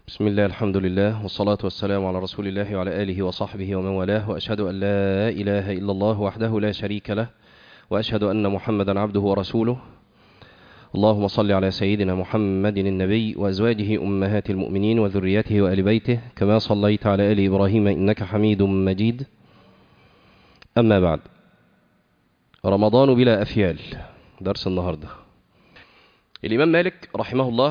بسم الله الحمد لله والصلاة والسلام على رسول الله وعلى آله وصحبه ومن والاه وأشهد أن لا إله إلا الله وحده لا شريك له وأشهد أن محمدا عبده ورسوله اللهم صل على سيدنا محمد النبي وأزواجه أمهات المؤمنين وذريته وآل بيته كما صليت على آل إبراهيم إنك حميد مجيد أما بعد رمضان بلا أفيال درس النهاردة الإمام مالك رحمه الله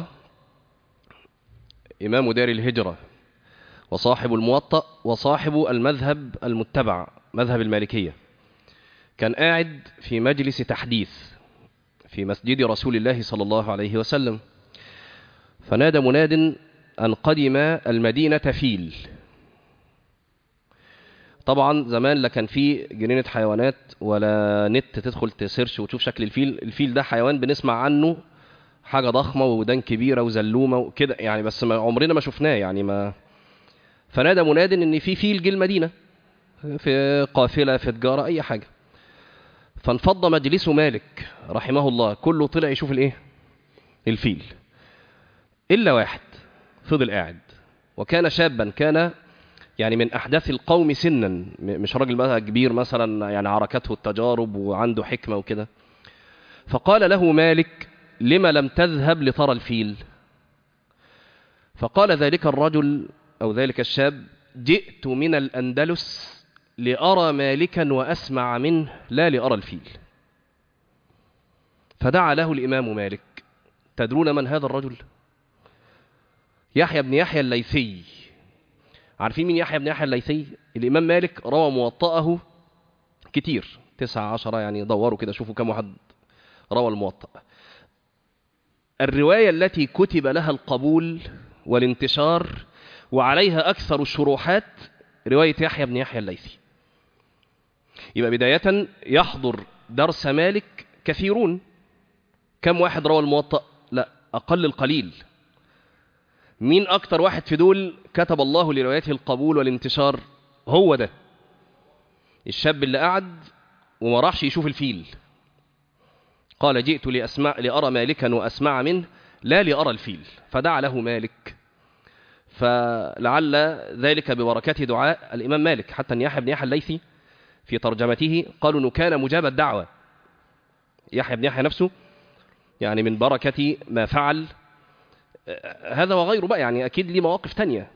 إمام دار الهجرة وصاحب الموطأ وصاحب المذهب المتبع مذهب المالكية كان قاعد في مجلس تحديث في مسجد رسول الله صلى الله عليه وسلم فنادى مناد أن قدم المدينة فيل طبعا زمان لا كان في جنينة حيوانات ولا نت تدخل تسيرش وتشوف شكل الفيل الفيل ده حيوان بنسمع عنه حاجة ضخمة ودان كبيرة وزلومة وكده يعني بس ما عمرنا ما شفناه يعني ما فنادى مناد ان في فيل جه المدينة في قافلة في تجارة اي حاجة فانفض مجلس مالك رحمه الله كله طلع يشوف الايه الفيل الا واحد فضل قاعد وكان شابا كان يعني من احداث القوم سنا مش راجل بقى كبير مثلا يعني عركته التجارب وعنده حكمة وكده فقال له مالك لم لم تذهب لترى الفيل فقال ذلك الرجل أو ذلك الشاب جئت من الأندلس لأرى مالكا وأسمع منه لا لأرى الفيل فدعا له الإمام مالك تدرون من هذا الرجل يحيى بن يحيى الليثي عارفين مين يحيى بن يحيى الليثي الإمام مالك روى موطأه كتير تسعة عشرة يعني دوروا كده شوفوا كم واحد روى الموطأ الرواية التي كتب لها القبول والانتشار وعليها أكثر الشروحات رواية يحيى بن يحيى الليثي يبقى بداية يحضر درس مالك كثيرون كم واحد روى الموطأ لا أقل القليل مين أكتر واحد في دول كتب الله لروايته القبول والانتشار هو ده الشاب اللي قعد وما راحش يشوف الفيل قال جئت لأسمع لأرى مالكا وأسمع منه لا لأرى الفيل فدعا له مالك فلعل ذلك ببركة دعاء الإمام مالك حتى أن يحيى بن يحيى الليثي في ترجمته قالوا أنه كان مجاب الدعوة يحيى بن يحيى نفسه يعني من بركة ما فعل هذا وغيره بقى يعني أكيد ليه مواقف تانية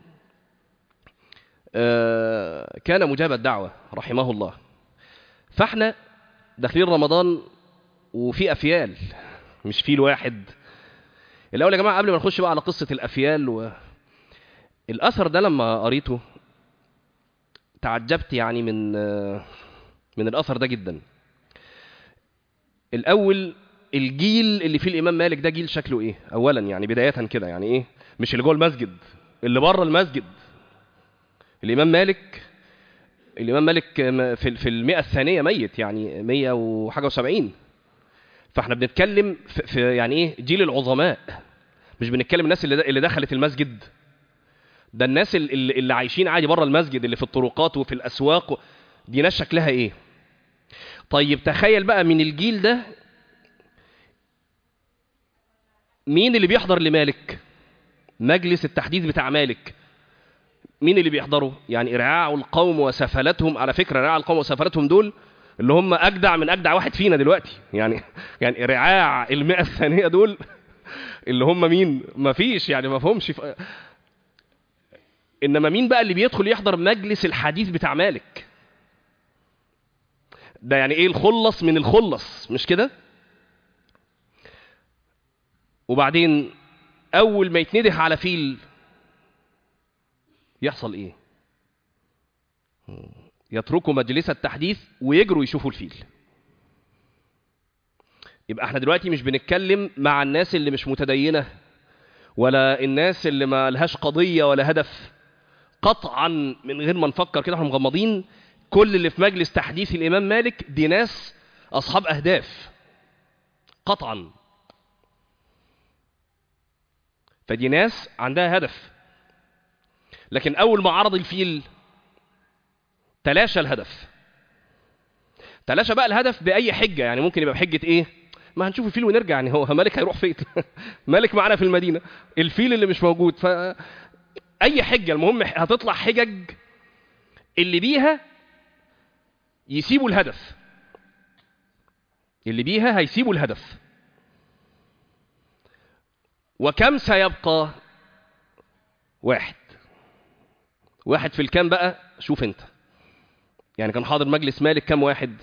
كان مجاب الدعوة رحمه الله فاحنا داخلين رمضان وفي أفيال مش فيل واحد الأول يا جماعة قبل ما نخش بقى على قصة الأفيال و... الأثر ده لما قريته تعجبت يعني من من الأثر ده جدا الأول الجيل اللي فيه الإمام مالك ده جيل شكله إيه أولا يعني بداية كده يعني إيه مش اللي جوه المسجد اللي بره المسجد الإمام مالك الإمام مالك في في المئة الثانية ميت يعني مية وحاجة وسبعين فاحنا بنتكلم في, في يعني ايه جيل العظماء مش بنتكلم الناس اللي اللي دخلت المسجد ده الناس اللي, اللي عايشين عادي بره المسجد اللي في الطرقات وفي الاسواق دي ناس شكلها ايه طيب تخيل بقى من الجيل ده مين اللي بيحضر لمالك مجلس التحديث بتاع مالك مين اللي بيحضروا يعني رعاع القوم وسفلتهم على فكره رعاع القوم وسفلتهم دول اللي هم اجدع من اجدع واحد فينا دلوقتي يعني يعني رعاع المئة الثانية دول اللي هم مين ما فيش يعني ما فهمش ف... انما مين بقى اللي بيدخل يحضر مجلس الحديث بتاع مالك ده يعني ايه الخلص من الخلص مش كده وبعدين اول ما يتنده على فيل يحصل ايه يتركوا مجلس التحديث ويجروا يشوفوا الفيل يبقى احنا دلوقتي مش بنتكلم مع الناس اللي مش متدينة ولا الناس اللي ما لهاش قضية ولا هدف قطعا من غير ما نفكر كده احنا مغمضين كل اللي في مجلس تحديث الإمام مالك دي ناس أصحاب أهداف قطعا فدي ناس عندها هدف لكن أول ما عرض الفيل تلاشى الهدف تلاشى بقى الهدف بأي حجة يعني ممكن يبقى بحجة إيه ما هنشوف الفيل ونرجع يعني هو مالك هيروح فين مالك معانا في المدينة الفيل اللي مش موجود ف اي حجه المهم هتطلع حجج اللي بيها يسيبوا الهدف اللي بيها هيسيبوا الهدف وكم سيبقى واحد واحد في الكام بقى شوف انت يعني كان حاضر مجلس مالك كم واحد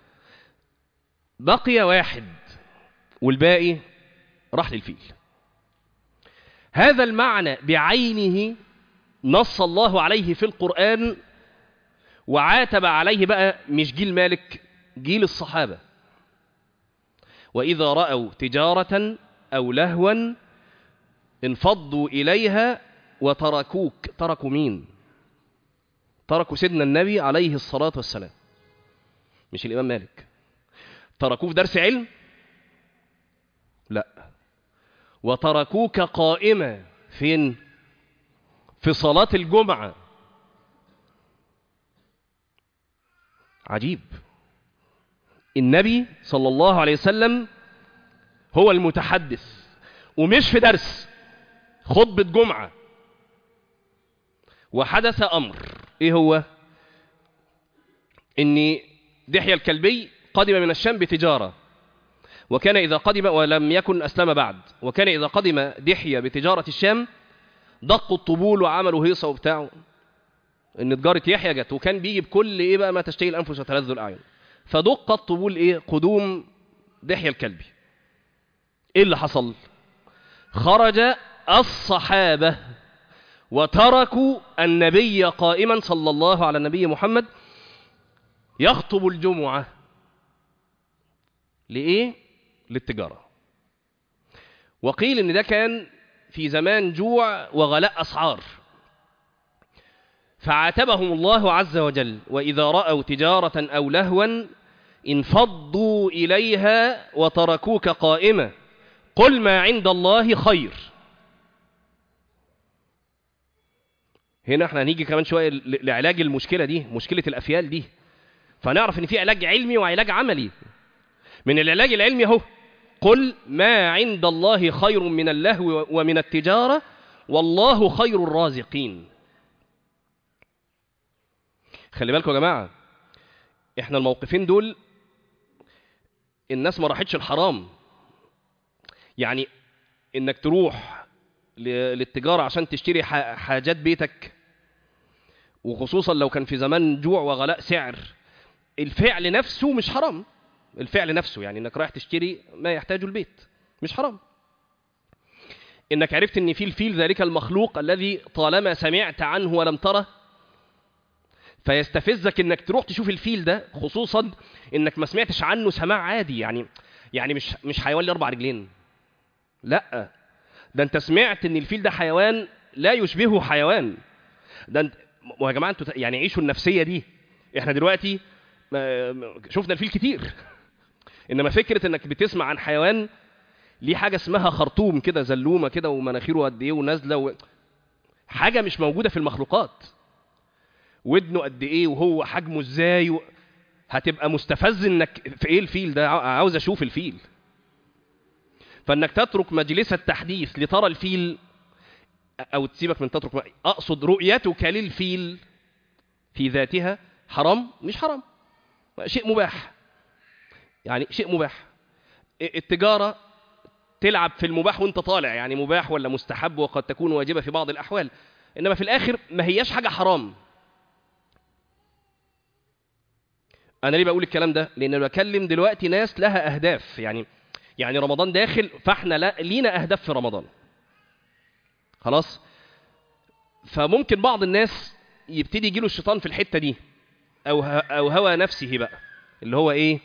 بقي واحد والباقي راح للفيل هذا المعنى بعينه نص الله عليه في القرآن وعاتب عليه بقى مش جيل مالك جيل الصحابة وإذا رأوا تجارة أو لهوا انفضوا إليها وتركوك تركوا مين تركوا سيدنا النبي عليه الصلاة والسلام مش الإمام مالك تركوه في درس علم لا وتركوك قائمة فين في صلاة الجمعة عجيب النبي صلى الله عليه وسلم هو المتحدث ومش في درس خطبة جمعة وحدث أمر إيه هو إن دحية الكلبي قدم من الشام بتجارة وكان إذا قدم ولم يكن أسلم بعد وكان إذا قدم دحية بتجارة الشام دقوا الطبول وعملوا هيصة وبتاع إن تجارة يحيى جت وكان بيجي بكل إيه بقى ما تشتهي الأنفس وتلذ الأعين فدق الطبول إيه قدوم دحية الكلبي إيه اللي حصل خرج الصحابة وتركوا النبي قائما صلى الله على النبي محمد يخطب الجمعة لإيه؟ للتجارة وقيل إن ده كان في زمان جوع وغلاء أسعار فعاتبهم الله عز وجل وإذا رأوا تجارة أو لهوا انفضوا إليها وتركوك قائمة قل ما عند الله خير هنا احنا هنيجي كمان شوية لعلاج المشكلة دي مشكلة الأفيال دي فنعرف ان في علاج علمي وعلاج عملي من العلاج العلمي اهو قل ما عند الله خير من اللهو ومن التجارة والله خير الرازقين خلي بالكم يا جماعة احنا الموقفين دول الناس ما راحتش الحرام يعني انك تروح للتجارة عشان تشتري حاجات بيتك وخصوصا لو كان في زمان جوع وغلاء سعر الفعل نفسه مش حرام الفعل نفسه يعني انك رايح تشتري ما يحتاجه البيت مش حرام انك عرفت ان في الفيل ذلك المخلوق الذي طالما سمعت عنه ولم تره فيستفزك انك تروح تشوف الفيل ده خصوصا انك ما سمعتش عنه سماع عادي يعني يعني مش مش حيوان ليه اربع رجلين لا ده انت سمعت ان الفيل ده حيوان لا يشبهه حيوان ده انت يا جماعه انتوا يعني عيشوا النفسيه دي احنا دلوقتي شفنا الفيل كتير انما فكره انك بتسمع عن حيوان ليه حاجه اسمها خرطوم كده زلومه كده ومناخيره قد ايه ونازله و... حاجه مش موجوده في المخلوقات ودنه قد ايه وهو حجمه ازاي و... هتبقى مستفز انك في ايه الفيل ده عاوز اشوف الفيل فانك تترك مجلس التحديث لترى الفيل او تسيبك من تترك اقصد رؤيتك للفيل في ذاتها حرام مش حرام شيء مباح يعني شيء مباح التجارة تلعب في المباح وانت طالع يعني مباح ولا مستحب وقد تكون واجبة في بعض الأحوال إنما في الآخر ما هياش حاجة حرام أنا ليه بقول الكلام ده؟ لأن أنا بكلم دلوقتي ناس لها أهداف يعني يعني رمضان داخل فاحنا لا لينا أهداف في رمضان خلاص فممكن بعض الناس يبتدي يجيله الشيطان في الحتة دي أو أو هوى نفسه بقى اللي هو إيه؟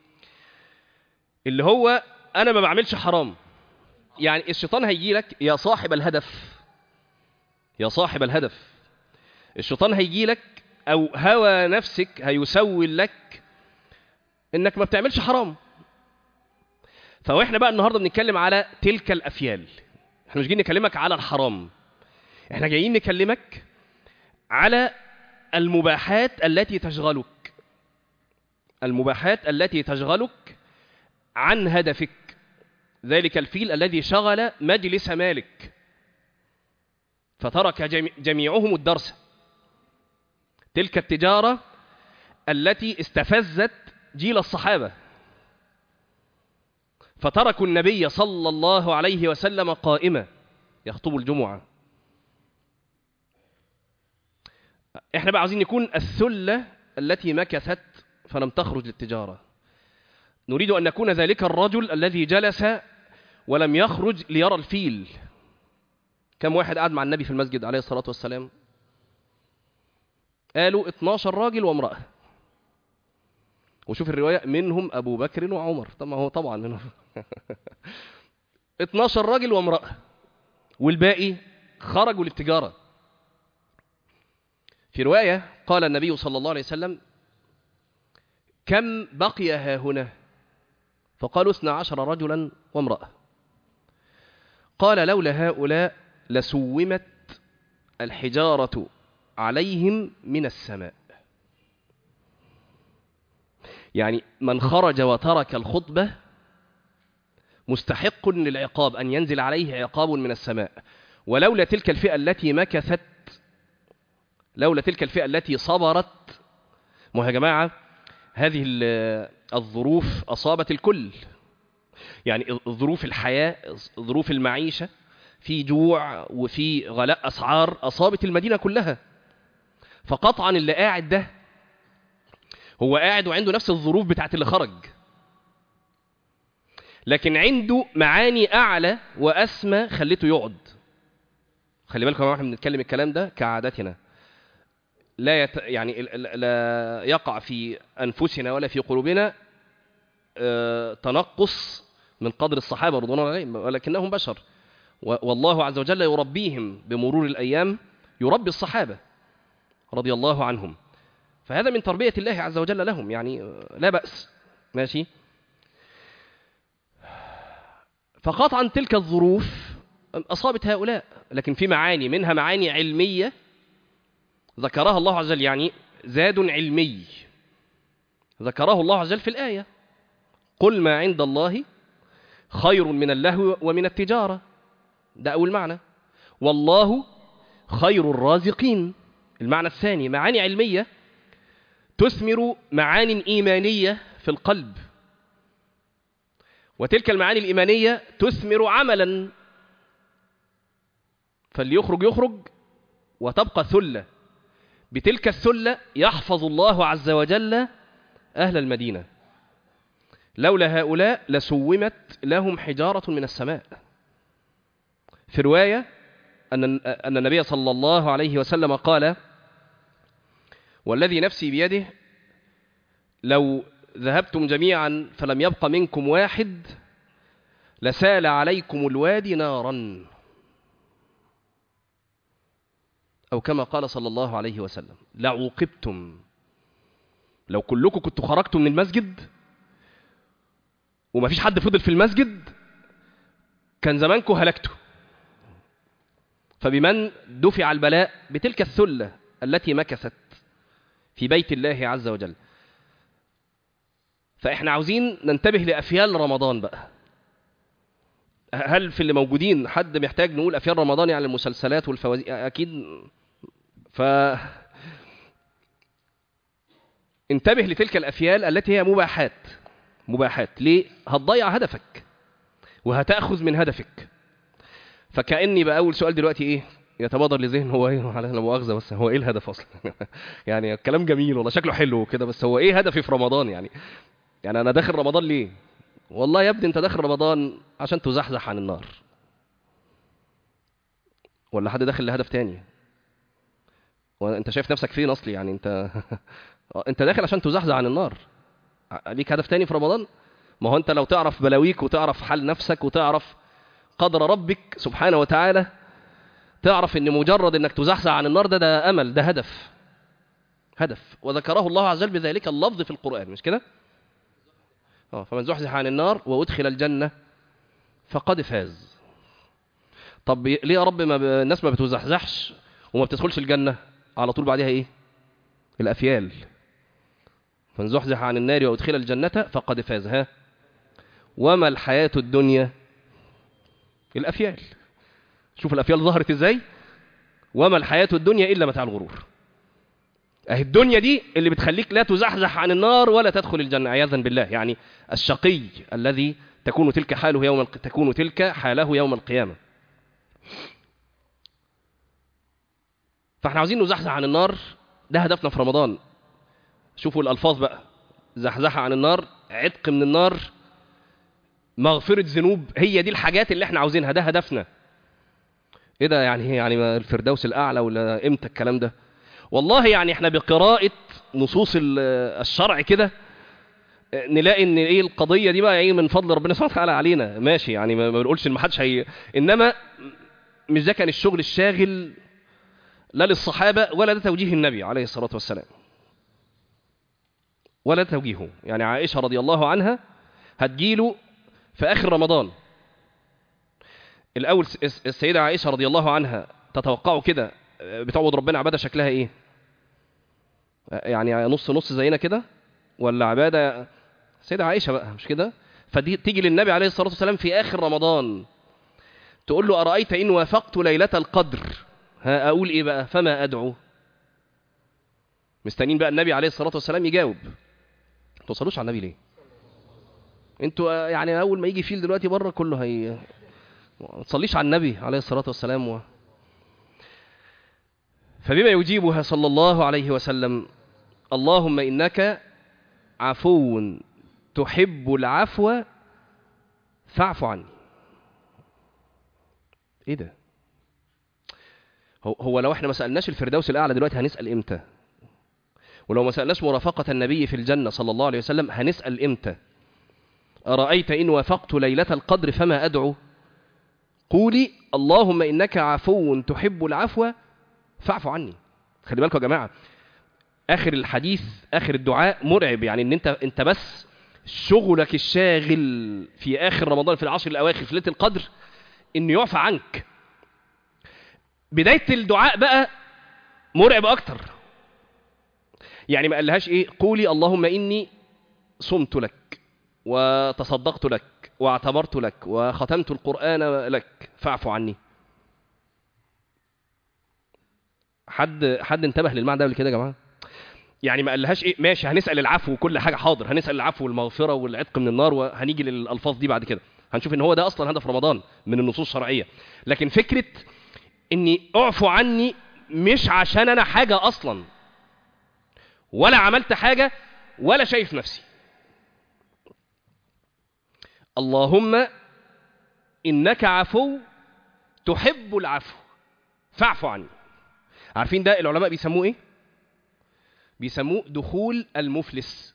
اللي هو أنا ما بعملش حرام يعني الشيطان هيجي لك يا صاحب الهدف يا صاحب الهدف الشيطان هيجي لك أو هوى نفسك هيسول لك إنك ما بتعملش حرام فاحنا بقى النهارده بنتكلم على تلك الافيال احنا مش جايين نكلمك على الحرام احنا جايين نكلمك على المباحات التي تشغلك المباحات التي تشغلك عن هدفك ذلك الفيل الذي شغل مجلس مالك فترك جمي- جميعهم الدرس تلك التجارة التي استفزت جيل الصحابة فتركوا النبي صلى الله عليه وسلم قائما يخطب الجمعة احنا بقى عاوزين نكون الثلة التي مكثت فلم تخرج للتجارة نريد أن نكون ذلك الرجل الذي جلس ولم يخرج ليرى الفيل كم واحد قعد مع النبي في المسجد عليه الصلاة والسلام قالوا 12 راجل وامرأة وشوف الرواية منهم أبو بكر وعمر طب ما هو طبعا منهم 12 راجل وامرأة والباقي خرجوا للتجارة في رواية قال النبي صلى الله عليه وسلم كم بقي ها هنا فقالوا اثنا عشر رجلا وامرأة قال لولا هؤلاء لسومت الحجارة عليهم من السماء يعني من خرج وترك الخطبة مستحق للعقاب أن ينزل عليه عقاب من السماء ولولا تلك الفئة التي مكثت لولا تلك الفئة التي صبرت ما هو يا جماعة هذه ال- الظروف أصابت الكل يعني ظروف الحياة ظروف المعيشة في جوع وفي غلاء أسعار أصابت المدينة كلها فقطعا اللي قاعد ده هو قاعد وعنده نفس الظروف بتاعت اللي خرج لكن عنده معاني أعلى وأسمى خليته يقعد خلي بالكم يا جماعة احنا بنتكلم الكلام ده كعادتنا لا يت... يعني ال- ال- لا يقع في أنفسنا ولا في قلوبنا آه، تنقص من قدر الصحابة رضوان الله عليهم ولكنهم بشر و- والله عز وجل يربيهم بمرور الأيام يربي الصحابة رضي الله عنهم فهذا من تربية الله عز وجل لهم يعني آه، لا بأس ماشي فقطعا تلك الظروف أصابت هؤلاء لكن في معاني منها معاني علمية ذكرها الله عز وجل يعني زاد علمي ذكره الله عز وجل في الآية قل ما عند الله خير من اللهو ومن التجارة ده أول معنى والله خير الرازقين المعنى الثاني معاني علمية تثمر معان إيمانية في القلب وتلك المعاني الإيمانية تثمر عملا فاللي يخرج يخرج وتبقى ثلة بتلك الثلة يحفظ الله عز وجل أهل المدينة لولا هؤلاء لسومت لهم حجارة من السماء في رواية أن أن النبي صلى الله عليه وسلم قال والذي نفسي بيده لو ذهبتم جميعا فلم يبق منكم واحد لسال عليكم الوادي نارا أو كما قال صلى الله عليه وسلم لعوقبتم لو كلكم كنتوا خرجتوا من المسجد وما فيش حد فضل في المسجد كان زمانكم هلكتوا فبمن دفع البلاء بتلك الثلة التي مكثت في بيت الله عز وجل فإحنا عاوزين ننتبه لأفيال رمضان بقى هل في اللي موجودين حد محتاج نقول أفيال رمضان يعني المسلسلات والفوازير أكيد ف انتبه لتلك الأفيال التي هي مباحات مباحات ليه؟ هتضيع هدفك وهتأخذ من هدفك فكأني بقى أول سؤال دلوقتي إيه؟ يتبادر لذهن هو ايه على لا مؤاخذه بس هو ايه الهدف اصلا يعني الكلام جميل والله شكله حلو وكده بس هو ايه هدفي في رمضان يعني يعني انا داخل رمضان ليه والله يا ابني انت داخل رمضان عشان تزحزح عن النار ولا حد داخل لهدف تاني وانت شايف نفسك فين اصلي يعني انت انت داخل عشان تزحزح عن النار ليك هدف تاني في رمضان ما هو انت لو تعرف بلاويك وتعرف حال نفسك وتعرف قدر ربك سبحانه وتعالى تعرف ان مجرد انك تزحزح عن النار ده ده امل ده هدف هدف وذكره الله عز وجل بذلك اللفظ في القرآن مش كده اه فمن زحزح عن النار وادخل الجنة فقد فاز طب ليه يا رب ما ب... الناس ما بتزحزحش وما بتدخلش الجنة على طول بعدها ايه الافيال من زحزح عن النار وادخل الجنة فقد فاز ها وما الحياة الدنيا الافيال شوف الافيال ظهرت ازاي وما الحياة الدنيا إلا متاع الغرور أهي الدنيا دي اللي بتخليك لا تزحزح عن النار ولا تدخل الجنة عياذا بالله يعني الشقي الذي تكون تلك حاله يوم الق... تكون تلك حاله يوم القيامة فاحنا عاوزين نزحزح عن النار ده هدفنا في رمضان شوفوا الألفاظ بقى زحزحة عن النار عتق من النار مغفرة ذنوب هي دي الحاجات اللي احنا عاوزينها ده هدفنا ايه ده يعني يعني ما الفردوس الأعلى ولا امتى الكلام ده والله يعني احنا بقراءة نصوص ال- الشرع كده نلاقي ان ايه القضية دي بقى ايه من فضل ربنا سبحانه وتعالى علينا ماشي يعني ما ما بنقولش ان ما حدش هي انما مش ده كان الشغل الشاغل لا للصحابة ولا ده توجيه النبي عليه الصلاة والسلام ولا ده توجيهه يعني عائشة رضي الله عنها هتجيله في آخر رمضان الأول الس- السيدة عائشة رضي الله عنها تتوقعوا كده بتعبد ربنا عبادة شكلها إيه يعني نص نص زينا كده ولا عبادة السيدة عائشة بقى مش كده فدي تيجي للنبي عليه الصلاة والسلام في آخر رمضان تقول له أرأيت إن وافقت ليلة القدر ها أقول إيه بقى فما أدعو مستنين بقى النبي عليه الصلاة والسلام يجاوب ما توصلوش على النبي ليه انتوا آه، يعني اول ما يجي فيل دلوقتي بره كله هي ما تصليش على النبي عليه الصلاة والسلام و... فبما يجيبها صلى الله عليه وسلم اللهم إنك عفو تحب العفو فاعف عني ايه ده هو, هو لو احنا ما سألناش الفردوس الأعلى دلوقتي هنسأل امتى ولو ما سألناش مرافقة النبي في الجنة صلى الله عليه وسلم هنسأل امتى أرأيت إن وافقت ليلة القدر فما أدعو قولي اللهم إنك عفو تحب العفو فاعف عني خلي بالكم يا جماعة آخر الحديث آخر الدعاء مرعب يعني إن أنت أنت بس شغلك الشاغل في آخر رمضان في العشر الأواخر في ليلة القدر إنه يعفى عنك بداية الدعاء بقى مرعب أكتر يعني ما قالهاش إيه قولي اللهم إني صمت لك وتصدقت لك واعتبرت لك وختمت القرآن لك فاعف عني حد حد انتبه للمعنى ده قبل كده يا جماعه يعني ما قالهاش ايه ماشي هنسال العفو وكل حاجه حاضر هنسال العفو والمغفره والعتق من النار وهنيجي للالفاظ دي بعد كده هنشوف ان هو ده اصلا هدف رمضان من النصوص الشرعيه لكن فكره اني اعفو عني مش عشان انا حاجه اصلا ولا عملت حاجه ولا شايف نفسي اللهم انك عفو تحب العفو فاعف عني عارفين ده العلماء بيسموه ايه بيسموه دخول المفلس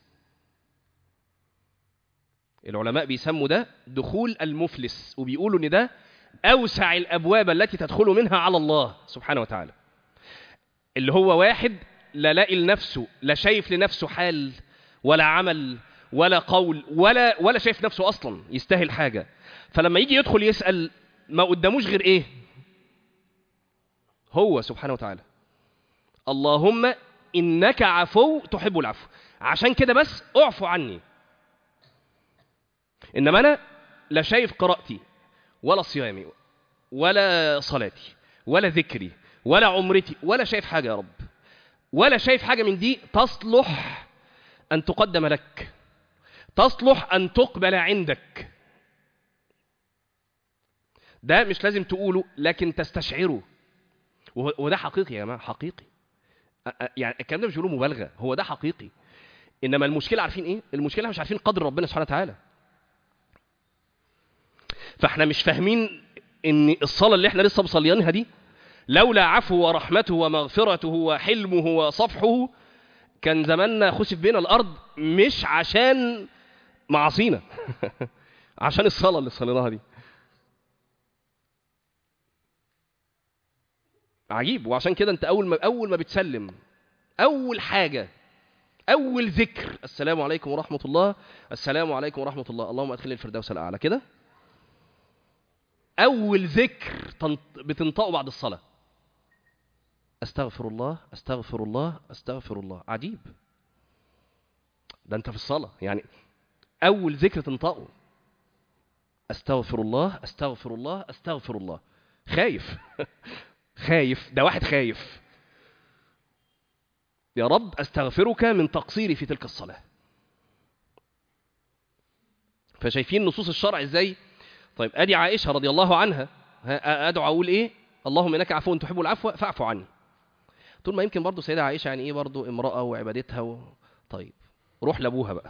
العلماء بيسموا ده دخول المفلس وبيقولوا ان ده اوسع الابواب التي تدخل منها على الله سبحانه وتعالى اللي هو واحد لا لاقي لنفسه لا شايف لنفسه حال ولا عمل ولا قول ولا ولا شايف نفسه اصلا يستاهل حاجه فلما يجي يدخل يسال ما قداموش غير ايه هو سبحانه وتعالى اللهم انك عفو تحب العفو عشان كده بس اعفو عني انما انا لا شايف قراءتي ولا صيامي ولا صلاتي ولا ذكري ولا عمرتي ولا شايف حاجه يا رب ولا شايف حاجه من دي تصلح ان تقدم لك تصلح ان تقبل عندك ده مش لازم تقوله لكن تستشعره وهو- وده حقيقي يا جماعه حقيقي أ- أ- يعني الكلام ده مش بيقولوا مبالغه هو ده حقيقي انما المشكله عارفين ايه المشكله مش عارفين قدر ربنا سبحانه وتعالى فاحنا مش فاهمين ان الصلاه اللي احنا لسه مصليينها دي لولا عفو ورحمته ومغفرته وحلمه وصفحه كان زماننا خسف بينا الارض مش عشان معاصينا عشان الصلاه اللي صليناها دي عجيب وعشان كده انت اول ما اول ما بتسلم اول حاجه اول ذكر السلام عليكم ورحمه الله السلام عليكم ورحمه الله اللهم ادخلني الفردوس الاعلى كده اول ذكر تنط- بتنطقه بعد الصلاه استغفر الله استغفر الله استغفر الله عجيب ده انت في الصلاه يعني اول ذكر تنطقه استغفر الله استغفر الله استغفر الله خايف خايف ده واحد خايف يا رب استغفرك من تقصيري في تلك الصلاه فشايفين نصوص الشرع ازاي طيب ادي عائشه رضي الله عنها ها، ادعو اقول ايه اللهم انك عفو تحب العفو فاعف عني طول ما يمكن برضو سيدة عائشة يعني ايه برضو امرأة وعبادتها و... طيب روح لابوها بقى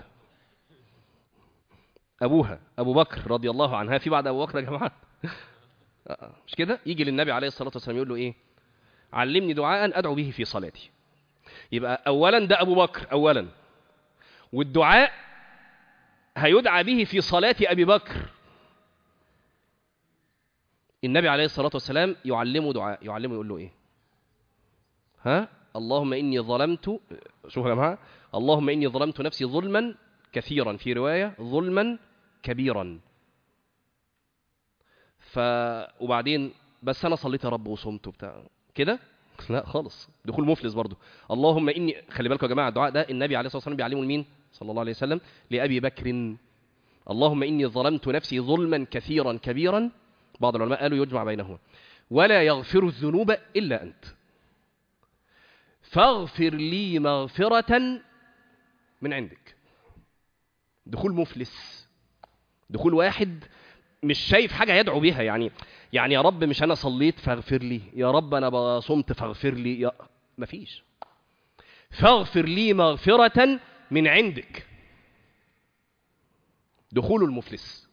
ابوها ابو بكر رضي الله عنها في بعد ابو بكر يا جماعة آه، مش كده يجي للنبي عليه الصلاة والسلام يقول له ايه علمني دعاء ادعو به في صلاتي يبقى اولا ده ابو بكر اولا والدعاء هيدعى به في صلاة ابي بكر النبي عليه الصلاة والسلام يعلمه دعاء يعلمه يقول له ايه ها اللهم إني ظلمت شوفوا يا جماعة اللهم إني ظلمت نفسي ظلما كثيرا في رواية ظلما كبيرا ف وبعدين بس أنا صليت يا رب وصمت وبتاع كده لا خالص دخول مفلس برضو اللهم إني خلي بالكم يا جماعة الدعاء ده النبي عليه الصلاة والسلام بيعلمه لمين صلى الله عليه وسلم لأبي بكر اللهم إني ظلمت نفسي ظلما كثيرا كبيرا بعض العلماء قالوا يجمع بينهما ولا يغفر الذنوب إلا أنت فاغفر لي مغفرة من عندك دخول مفلس دخول واحد مش شايف حاجة يدعو بيها يعني يعني يا رب مش أنا صليت فاغفر لي يا رب أنا صمت فاغفر لي يا مفيش فاغفر لي مغفرة من عندك دخول المفلس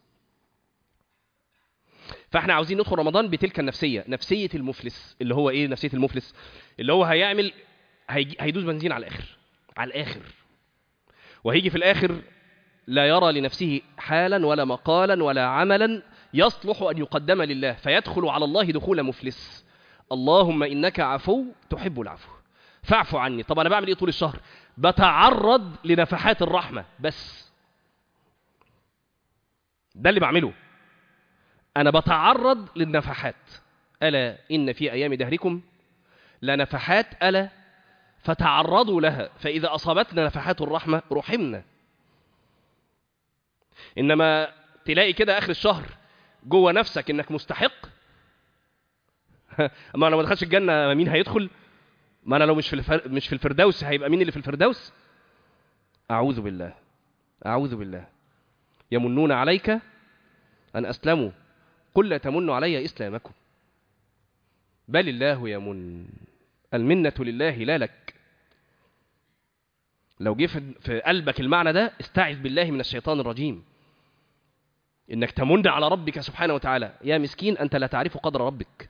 فاحنا عاوزين ندخل رمضان بتلك النفسية نفسية المفلس اللي هو ايه نفسية المفلس اللي هو هيعمل هيجي هيدوس بنزين على الاخر على الاخر وهيجي في الاخر لا يرى لنفسه حالا ولا مقالا ولا عملا يصلح ان يقدم لله فيدخل على الله دخول مفلس اللهم انك عفو تحب العفو فاعف عني طب انا بعمل ايه طول الشهر بتعرض لنفحات الرحمه بس ده اللي بعمله انا بتعرض للنفحات الا ان في ايام دهركم لنفحات الا فتعرضوا لها فإذا أصابتنا نفحات الرحمة رحمنا إنما تلاقي كده آخر الشهر جوه نفسك إنك مستحق أما أنا ما دخلش الجنة مين هيدخل ما أنا لو مش في الفر... مش في الفردوس هيبقى مين اللي في الفردوس أعوذ بالله أعوذ بالله يمنون عليك أن أسلموا قل لا تمنوا علي إسلامكم بل الله يمن المنة لله لا لك لو جه في قلبك المعنى ده استعذ بالله من الشيطان الرجيم انك تمن على ربك سبحانه وتعالى يا مسكين انت لا تعرف قدر ربك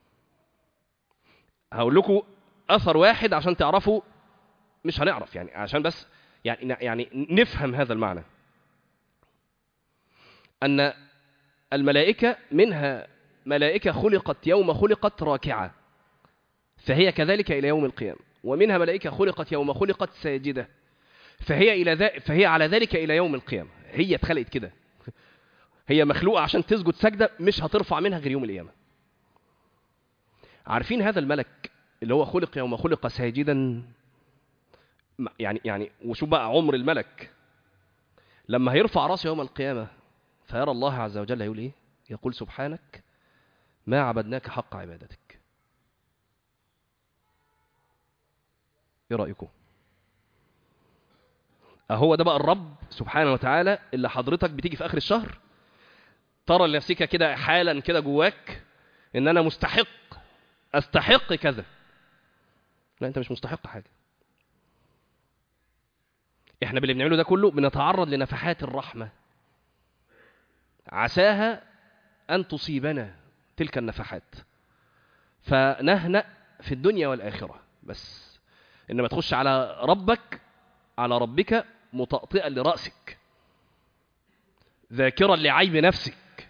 هقول لكم اثر واحد عشان تعرفوا مش هنعرف يعني عشان بس يعني يعني نفهم هذا المعنى ان الملائكه منها ملائكه خلقت يوم خلقت راكعه فهي كذلك إلى يوم القيامة ومنها ملائكة خلقت يوم خلقت ساجدة فهي إلى ذا فهي على ذلك إلى يوم القيامة هي اتخلقت كده هي مخلوقة عشان تسجد سجدة مش هترفع منها غير يوم القيامة عارفين هذا الملك اللي هو خلق يوم خلق ساجدا يعني يعني وشوف بقى عمر الملك لما هيرفع راسه يوم القيامة فيرى الله عز وجل يقول ايه يقول سبحانك ما عبدناك حق عبادتك ايه رايكم اهو ده بقى الرب سبحانه وتعالى اللي حضرتك بتيجي في اخر الشهر ترى لنفسك كده حالا كده جواك ان انا مستحق استحق كذا لا انت مش مستحق حاجه احنا باللي بنعمله ده كله بنتعرض لنفحات الرحمه عساها ان تصيبنا تلك النفحات فنهنأ في الدنيا والاخره بس انما تخش على ربك على ربك مطأطئا لرأسك ذاكرا لعيب نفسك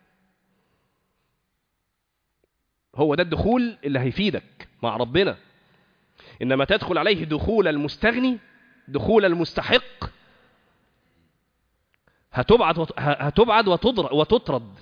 هو ده الدخول اللي هيفيدك مع ربنا انما تدخل عليه دخول المستغني دخول المستحق هتبعد هتبعد وتطرد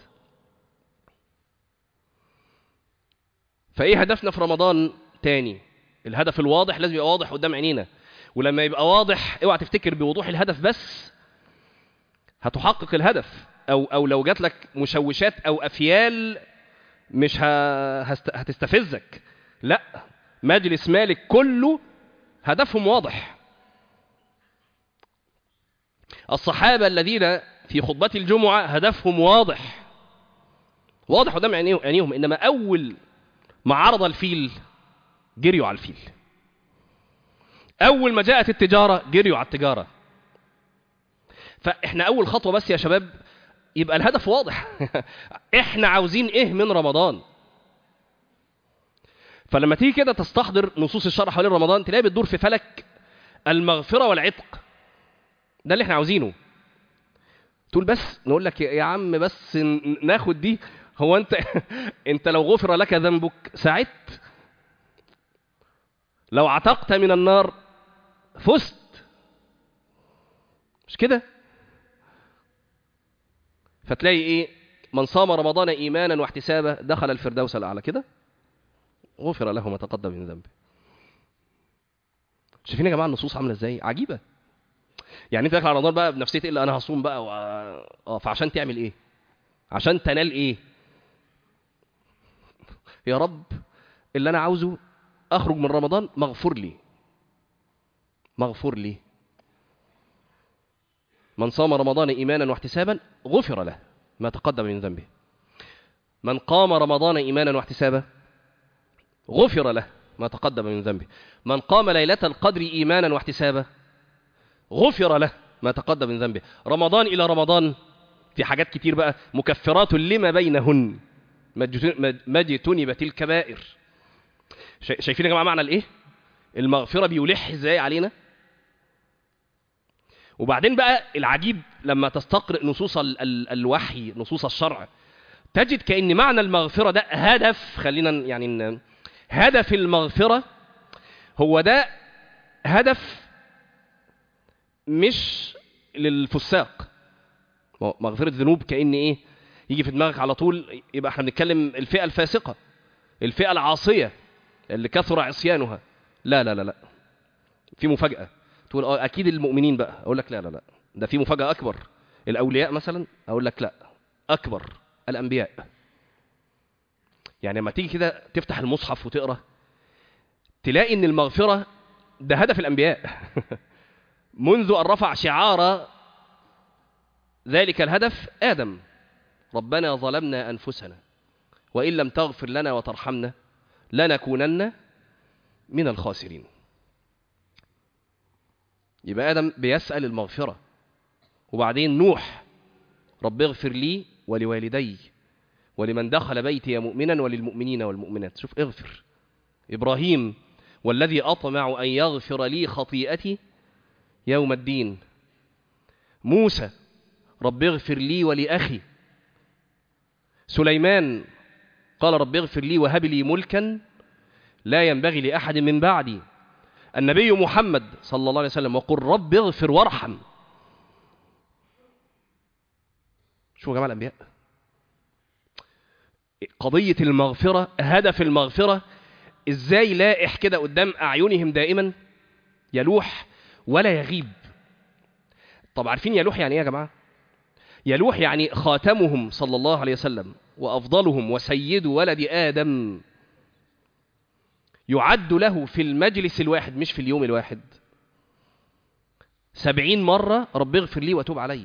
فايه هدفنا في رمضان تاني الهدف الواضح لازم يبقى واضح قدام عينينا ولما يبقى واضح اوعى تفتكر بوضوح الهدف بس هتحقق الهدف او او لو جات لك مشوشات او افيال مش ه... هست... هتستفزك لا مجلس مالك كله هدفهم واضح الصحابة الذين في خطبة الجمعة هدفهم واضح واضح قدام عينيهم إنما أول ما عرض الفيل جريوا على الفيل أول ما جاءت التجارة جريوا على التجارة فإحنا أول خطوة بس يا شباب يبقى الهدف واضح إحنا عاوزين إيه من رمضان فلما تيجي كده تستحضر نصوص الشرع حوالين رمضان تلاقي بتدور في فلك المغفرة والعتق ده اللي احنا عاوزينه تقول بس نقول لك يا عم بس ناخد دي هو انت انت لو غفر لك ذنبك سعدت لو عتقت من النار فزت مش كده فتلاقي ايه من صام رمضان ايمانا واحتسابا دخل الفردوس الاعلى كده غفر له ما تقدم من ذنبه شايفين يا جماعه النصوص عامله ازاي عجيبه يعني انت داخل على رمضان بقى بنفسيه الا انا هصوم بقى و... اه فعشان تعمل ايه عشان تنال ايه يا رب اللي انا عاوزه اخرج من رمضان مغفور لي مغفور لي من صام رمضان ايمانا واحتسابا غفر له ما تقدم من ذنبه من قام رمضان ايمانا واحتسابا غفر له ما تقدم من ذنبه من قام ليله القدر ايمانا واحتسابا غفر له ما تقدم من ذنبه رمضان الى رمضان في حاجات كتير بقى مكفرات لما بينهن ما اجتنبت الكبائر شايفين يا جماعه معنى الايه المغفره بيلح ازاي علينا وبعدين بقى العجيب لما تستقرئ نصوص ال ال الوحي نصوص الشرع تجد كأن معنى المغفرة ده هدف خلينا يعني هدف المغفرة هو ده هدف مش للفساق مغفرة ذنوب كأن إيه يجي في دماغك على طول يبقى احنا بنتكلم الفئة الفاسقة الفئة العاصية اللي كثر عصيانها لا لا لا لا في مفاجأة تقول اه اكيد المؤمنين بقى اقول لك لا لا لا ده في مفاجأة اكبر الاولياء مثلا اقول لك لا اكبر الانبياء يعني لما تيجي كده تفتح المصحف وتقرا تلاقي ان المغفرة ده هدف الانبياء منذ ان رفع شعار ذلك الهدف ادم ربنا ظلمنا انفسنا وان لم تغفر لنا وترحمنا لنكونن من الخاسرين يبقى آدم بيسأل المغفرة وبعدين نوح رب اغفر لي ولوالدي ولمن دخل بيتي مؤمنا وللمؤمنين والمؤمنات شوف اغفر إبراهيم والذي أطمع أن يغفر لي خطيئتي يوم الدين موسى رب اغفر لي ولأخي سليمان قال رب اغفر لي وهب لي ملكا لا ينبغي لأحد من بعدي النبي محمد صلى الله عليه وسلم وقل رب اغفر وارحم شوفوا يا جماعة الأنبياء قضية المغفرة هدف المغفرة ازاي لائح كده قدام أعينهم دائما يلوح ولا يغيب طب عارفين يلوح يعني ايه يا جماعة يلوح يعني خاتمهم صلى الله عليه وسلم وأفضلهم وسيد ولد آدم يعد له في المجلس الواحد مش في اليوم الواحد سبعين مرة رب اغفر لي وتوب علي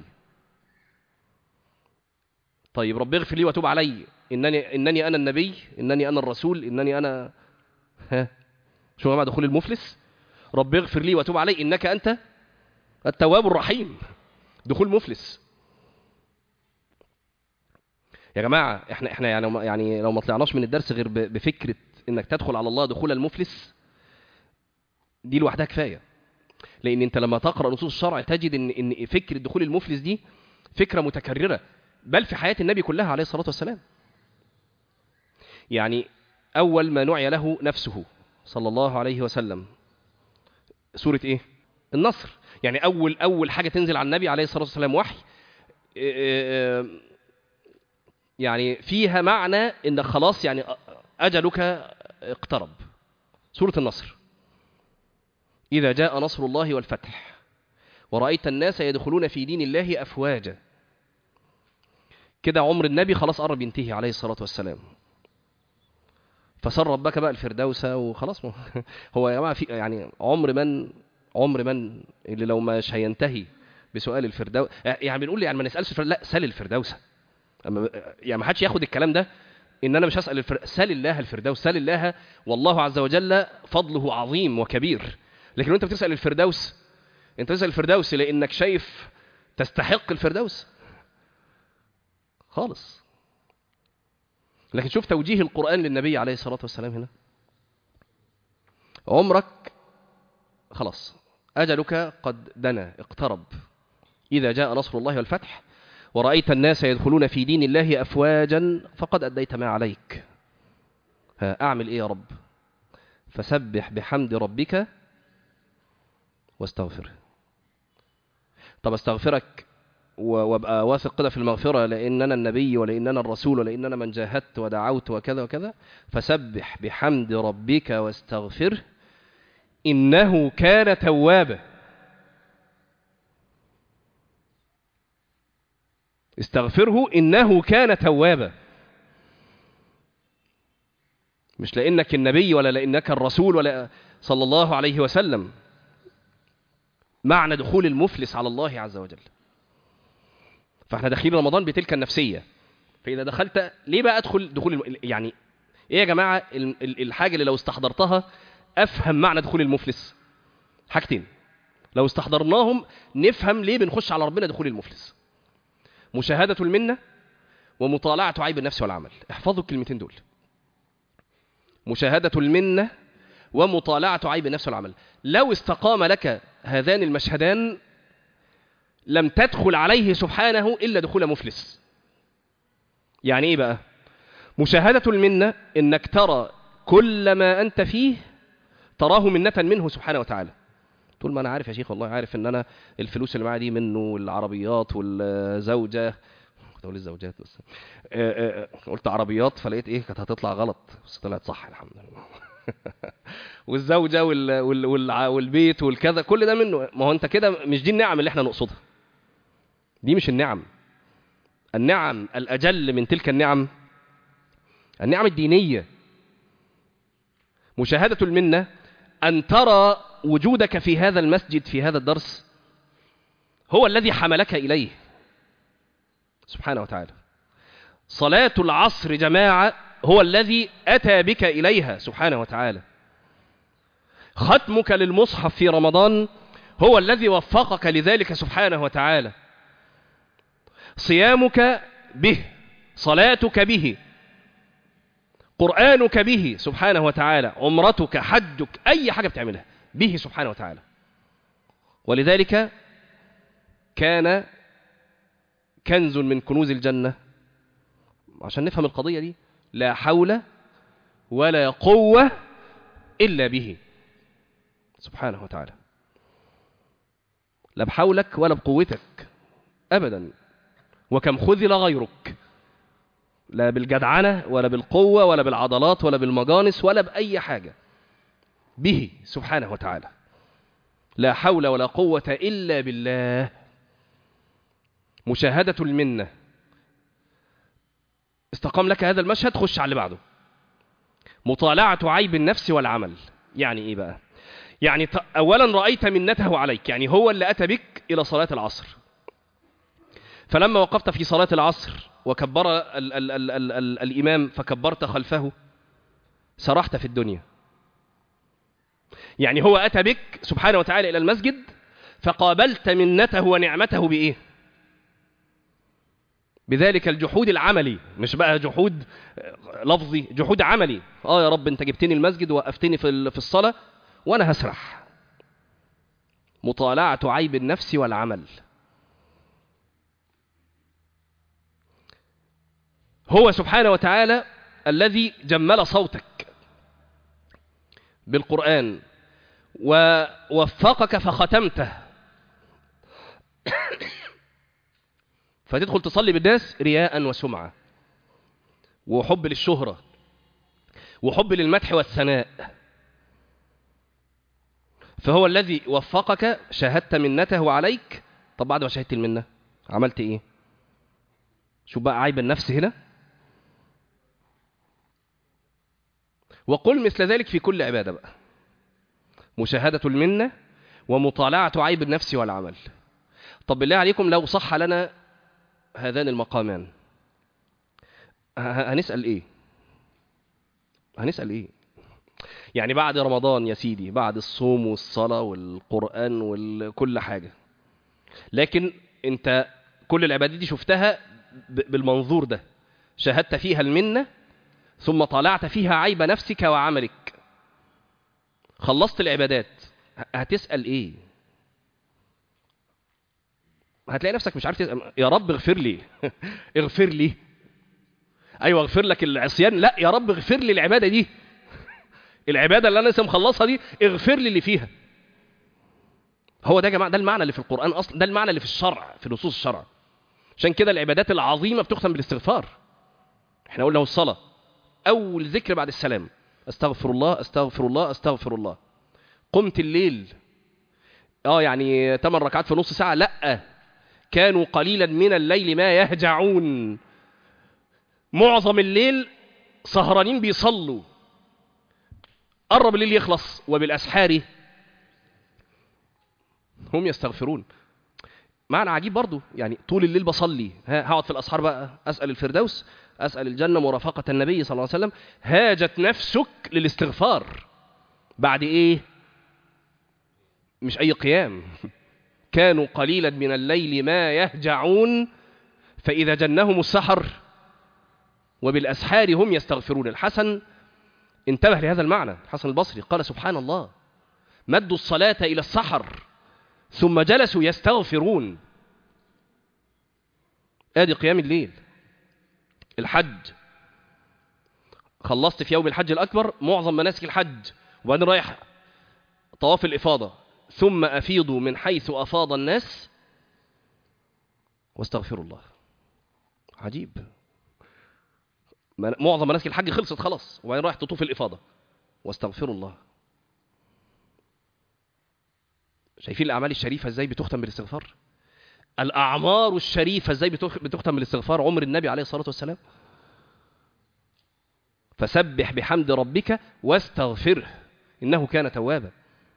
طيب رب اغفر لي وتوب علي إنني, إنني أنا النبي إنني أنا الرسول إنني أنا ها شو مع دخول المفلس رب اغفر لي وتوب علي إنك أنت التواب الرحيم دخول مفلس يا جماعة احنا احنا يعني يعني لو ما طلعناش من الدرس غير بفكرة انك تدخل على الله دخول المفلس دي لوحدها كفايه لان انت لما تقرا نصوص الشرع تجد ان ان فكره دخول المفلس دي فكره متكرره بل في حياه النبي كلها عليه الصلاه والسلام يعني اول ما نعي له نفسه صلى الله عليه وسلم سوره ايه النصر يعني اول اول حاجه تنزل على النبي عليه الصلاه والسلام وحي يعني فيها معنى ان خلاص يعني أجلك اقترب سورة النصر إذا جاء نصر الله والفتح ورأيت الناس يدخلون في دين الله أفواجا كده عمر النبي خلاص قرب ينتهي عليه الصلاة والسلام فسر ربك بقى الفردوس وخلاص ما هو يا جماعه في يعني عمر من عمر من اللي لو مش هينتهي بسؤال الفردوس يعني بنقول يعني ما نسالش الفردوس لا سال الفردوس أما يعني ما حدش ياخد الكلام ده ان انا مش هسال الفر... سال الله الفردوس سال الله والله عز وجل فضله عظيم وكبير لكن وانت بتسال الفردوس انت بتسال الفردوس لانك شايف تستحق الفردوس خالص لكن شوف توجيه القرآن للنبي عليه الصلاة والسلام هنا عمرك خلاص أجلك قد دنا اقترب إذا جاء نصر الله والفتح ورأيت الناس يدخلون في دين الله أفواجا فقد أديت ما عليك ها أعمل إيه يا رب فسبح بحمد ربك واستغفره طب استغفرك وابقى واثق كده في المغفرة لأن أنا النبي ولأن أنا الرسول ولأن أنا من جاهدت ودعوت وكذا وكذا فسبح بحمد ربك واستغفره إنه كان توابا استغفره إنه كان توابا مش لأنك النبي ولا لأنك الرسول ولا صلى الله عليه وسلم معنى دخول المفلس على الله عز وجل فاحنا داخلين رمضان بتلك النفسية فإذا دخلت ليه بقى أدخل دخول الم... يعني إيه يا جماعة الحاجة اللي لو استحضرتها أفهم معنى دخول المفلس حاجتين لو استحضرناهم نفهم ليه بنخش على ربنا دخول المفلس مشاهدة المنة ومطالعة عيب النفس والعمل احفظوا الكلمتين دول مشاهدة المنة ومطالعة عيب النفس والعمل لو استقام لك هذان المشهدان لم تدخل عليه سبحانه إلا دخول مفلس يعني إيه بقى مشاهدة المنة إنك ترى كل ما أنت فيه تراه منة منه سبحانه وتعالى طول ما أنا عارف يا شيخ والله عارف إن أنا الفلوس اللي معايا دي منه والعربيات والزوجة كنت أقول الزوجات بس آآ آآ قلت عربيات فلقيت إيه كانت هتطلع غلط بس طلعت صح الحمد لله والزوجة وال... وال... وال... والبيت والكذا كل ده منه ما هو أنت كده مش دي النعم اللي احنا نقصدها دي مش النعم النعم الأجل من تلك النعم النعم الدينية مشاهدة المنة أن ترى وجودك في هذا المسجد في هذا الدرس هو الذي حملك إليه سبحانه وتعالى صلاة العصر جماعة هو الذي أتى بك إليها سبحانه وتعالى ختمك للمصحف في رمضان هو الذي وفقك لذلك سبحانه وتعالى صيامك به صلاتك به قرآنك به سبحانه وتعالى عمرتك حجك أي حاجة بتعملها به سبحانه وتعالى ولذلك كان كنز من كنوز الجنة عشان نفهم القضية دي لا حول ولا قوة إلا به سبحانه وتعالى لا بحولك ولا بقوتك أبدا وكم خذل غيرك لا بالجدعنة ولا بالقوة ولا بالعضلات ولا بالمجانس ولا بأي حاجة به سبحانه وتعالى لا حول ولا قوة إلا بالله مشاهدة المنة استقام لك هذا المشهد خش على اللي بعده مطالعة عيب النفس والعمل يعني إيه بقى يعني أولا رأيت منته عليك يعني هو اللي أتى بك إلى صلاة العصر فلما وقفت في صلاة العصر وكبر ال ال ال ال ال الإمام فكبرت خلفه سرحت في الدنيا يعني هو أتى بك سبحانه وتعالى إلى المسجد فقابلت منته ونعمته بإيه بذلك الجحود العملي مش بقى جحود لفظي جحود عملي اه يا رب انت جبتني المسجد ووقفتني في في الصلاه وانا هسرح مطالعه عيب النفس والعمل هو سبحانه وتعالى الذي جمل صوتك بالقرآن ووفقك فختمته فتدخل تصلي بالناس رياء وسمعة وحب للشهرة وحب للمدح والثناء فهو الذي وفقك شاهدت منته عليك طب بعد ما شاهدت المنة عملت ايه شوف بقى عيب النفس هنا وقل مثل ذلك في كل عبادة بقى مشاهدة المنة ومطالعة عيب النفس والعمل طب بالله عليكم لو صح لنا هذان المقامان ه- هنسأل ايه هنسأل ايه يعني بعد رمضان يا سيدي بعد الصوم والصلاة والقرآن وكل حاجة لكن انت كل العبادات دي شفتها ب- بالمنظور ده شاهدت فيها المنة ثم طالعت فيها عيب نفسك وعملك خلصت العبادات ه- هتسأل ايه هتلاقي نفسك مش عارف تسأل يا رب اغفر لي اغفر لي ايوه اغفر لك العصيان لا يا رب اغفر لي العباده دي العباده اللي انا لسه مخلصها دي اغفر لي اللي فيها هو ده يا جماعه ده المعنى اللي في القران اصلا ده المعنى اللي في الشرع في نصوص الشرع عشان كده العبادات العظيمه بتختم بالاستغفار احنا قلنا هو الصلاه اول ذكر بعد السلام استغفر الله استغفر الله استغفر الله قمت الليل اه يعني 8 ركعات في نص ساعه لا كانوا قليلا من الليل ما يهجعون معظم الليل سهرانين بيصلوا قرب الليل يخلص وبالاسحار هم يستغفرون معنى عجيب برضو يعني طول الليل بصلي ها هقعد في الاسحار بقى اسال الفردوس اسال الجنه مرافقه النبي صلى الله عليه وسلم هاجت نفسك للاستغفار بعد ايه مش اي قيام كانوا قليلا من الليل ما يهجعون فاذا جنهم السحر وبالاسحار هم يستغفرون الحسن انتبه لهذا المعنى الحسن البصري قال سبحان الله مدوا الصلاه الى السحر ثم جلسوا يستغفرون ادي قيام الليل الحج خلصت في يوم الحج الاكبر معظم مناسك الحج وبعدين رايح طواف الافاضه ثم افيضوا من حيث افاض الناس واستغفروا الله عجيب من- معظم مناسك الحج خلصت خلاص وبعدين رايح تطوف الافاضه واستغفروا الله شايفين الاعمال الشريفه ازاي بتختم بالاستغفار الاعمار الشريفه ازاي بتخ- بتختم بالاستغفار عمر النبي عليه الصلاه والسلام فسبح بحمد ربك واستغفره انه كان توابا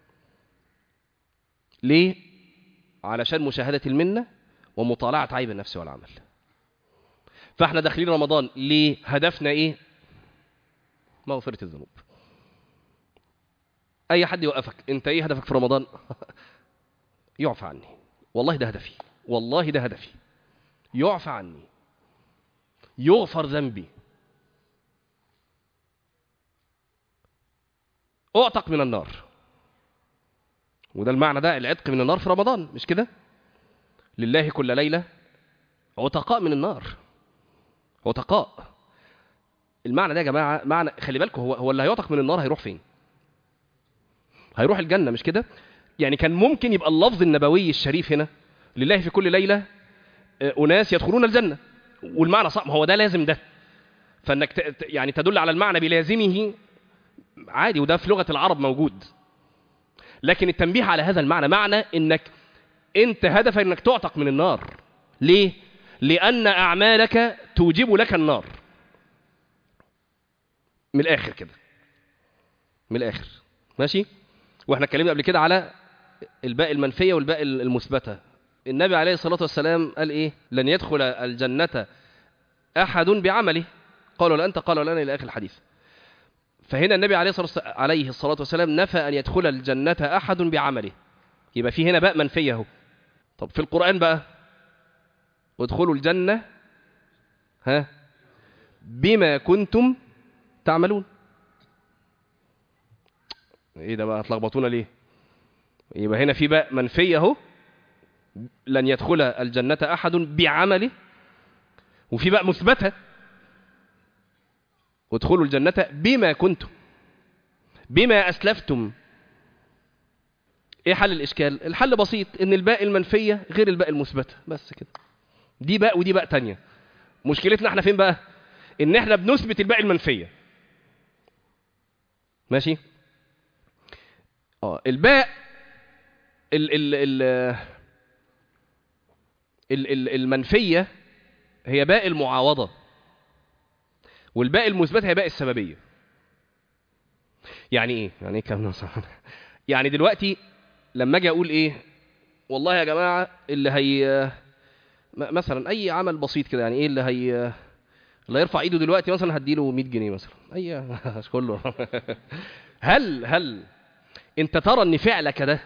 ليه علشان مشاهده المنه ومطالعه عيب النفس والعمل فاحنا داخلين رمضان ليه هدفنا ايه مغفره الذنوب اي حد يوقفك انت ايه هدفك في رمضان يعفى عني والله ده هدفي والله ده هدفي يعفى عني يغفر ذنبي اعتق من النار وده المعنى ده العتق من النار في رمضان مش كده لله كل ليلة عتقاء من النار عتقاء المعنى ده يا جماعة معنى خلي بالكم هو هو اللي هيعتق من النار هيروح فين هيروح الجنة مش كده يعني كان ممكن يبقى اللفظ النبوي الشريف هنا لله في كل ليلة آه، أناس يدخلون الجنة والمعنى صح ما هو ده لازم ده فانك ت- ت- يعني تدل على المعنى بلازمه عادي وده في لغة العرب موجود لكن التنبيه على هذا المعنى معنى انك انت هدفك انك تعتق من النار ليه لان اعمالك توجب لك النار من الاخر كده من الاخر ماشي واحنا اتكلمنا قبل كده على الباء المنفيه والباء المثبته النبي عليه الصلاه والسلام قال ايه لن يدخل الجنه احد بعمله قالوا لا انت قالوا لا انا الى اخر الحديث فهنا النبي عليه الصلاه والس- عليه الصلاه والسلام نفى ان يدخل الجنه احد بعمله يبقى في هنا باء منفيه اهو طب في القران بقى وادخلوا الجنه ها بما كنتم تعملون ايه ده بقى هتلخبطونا ليه يبقى هنا في باء منفيه اهو لن يدخل الجنه احد بعمله وفي باء مثبته وادخلوا الجنة بما كنتم بما أسلفتم إيه حل الإشكال؟ الحل بسيط إن الباء المنفية غير الباء المثبتة بس كده دي باء ودي باء تانية مشكلتنا احنا فين بقى؟ إن احنا بنثبت الباء المنفية ماشي؟ اه الباء ال ال ال ال ال المنفية هي باء المعاوضة والباء المثبتة هي باء السببية يعني ايه يعني ايه كام نص يعني دلوقتي لما اجي اقول ايه والله يا جماعه اللي هي م- مثلا اي عمل بسيط كده يعني ايه اللي هي اللي هيرفع ايده دلوقتي مثلا هديله 100 جنيه مثلا اي مش كله هل هل انت ترى ان فعلك ده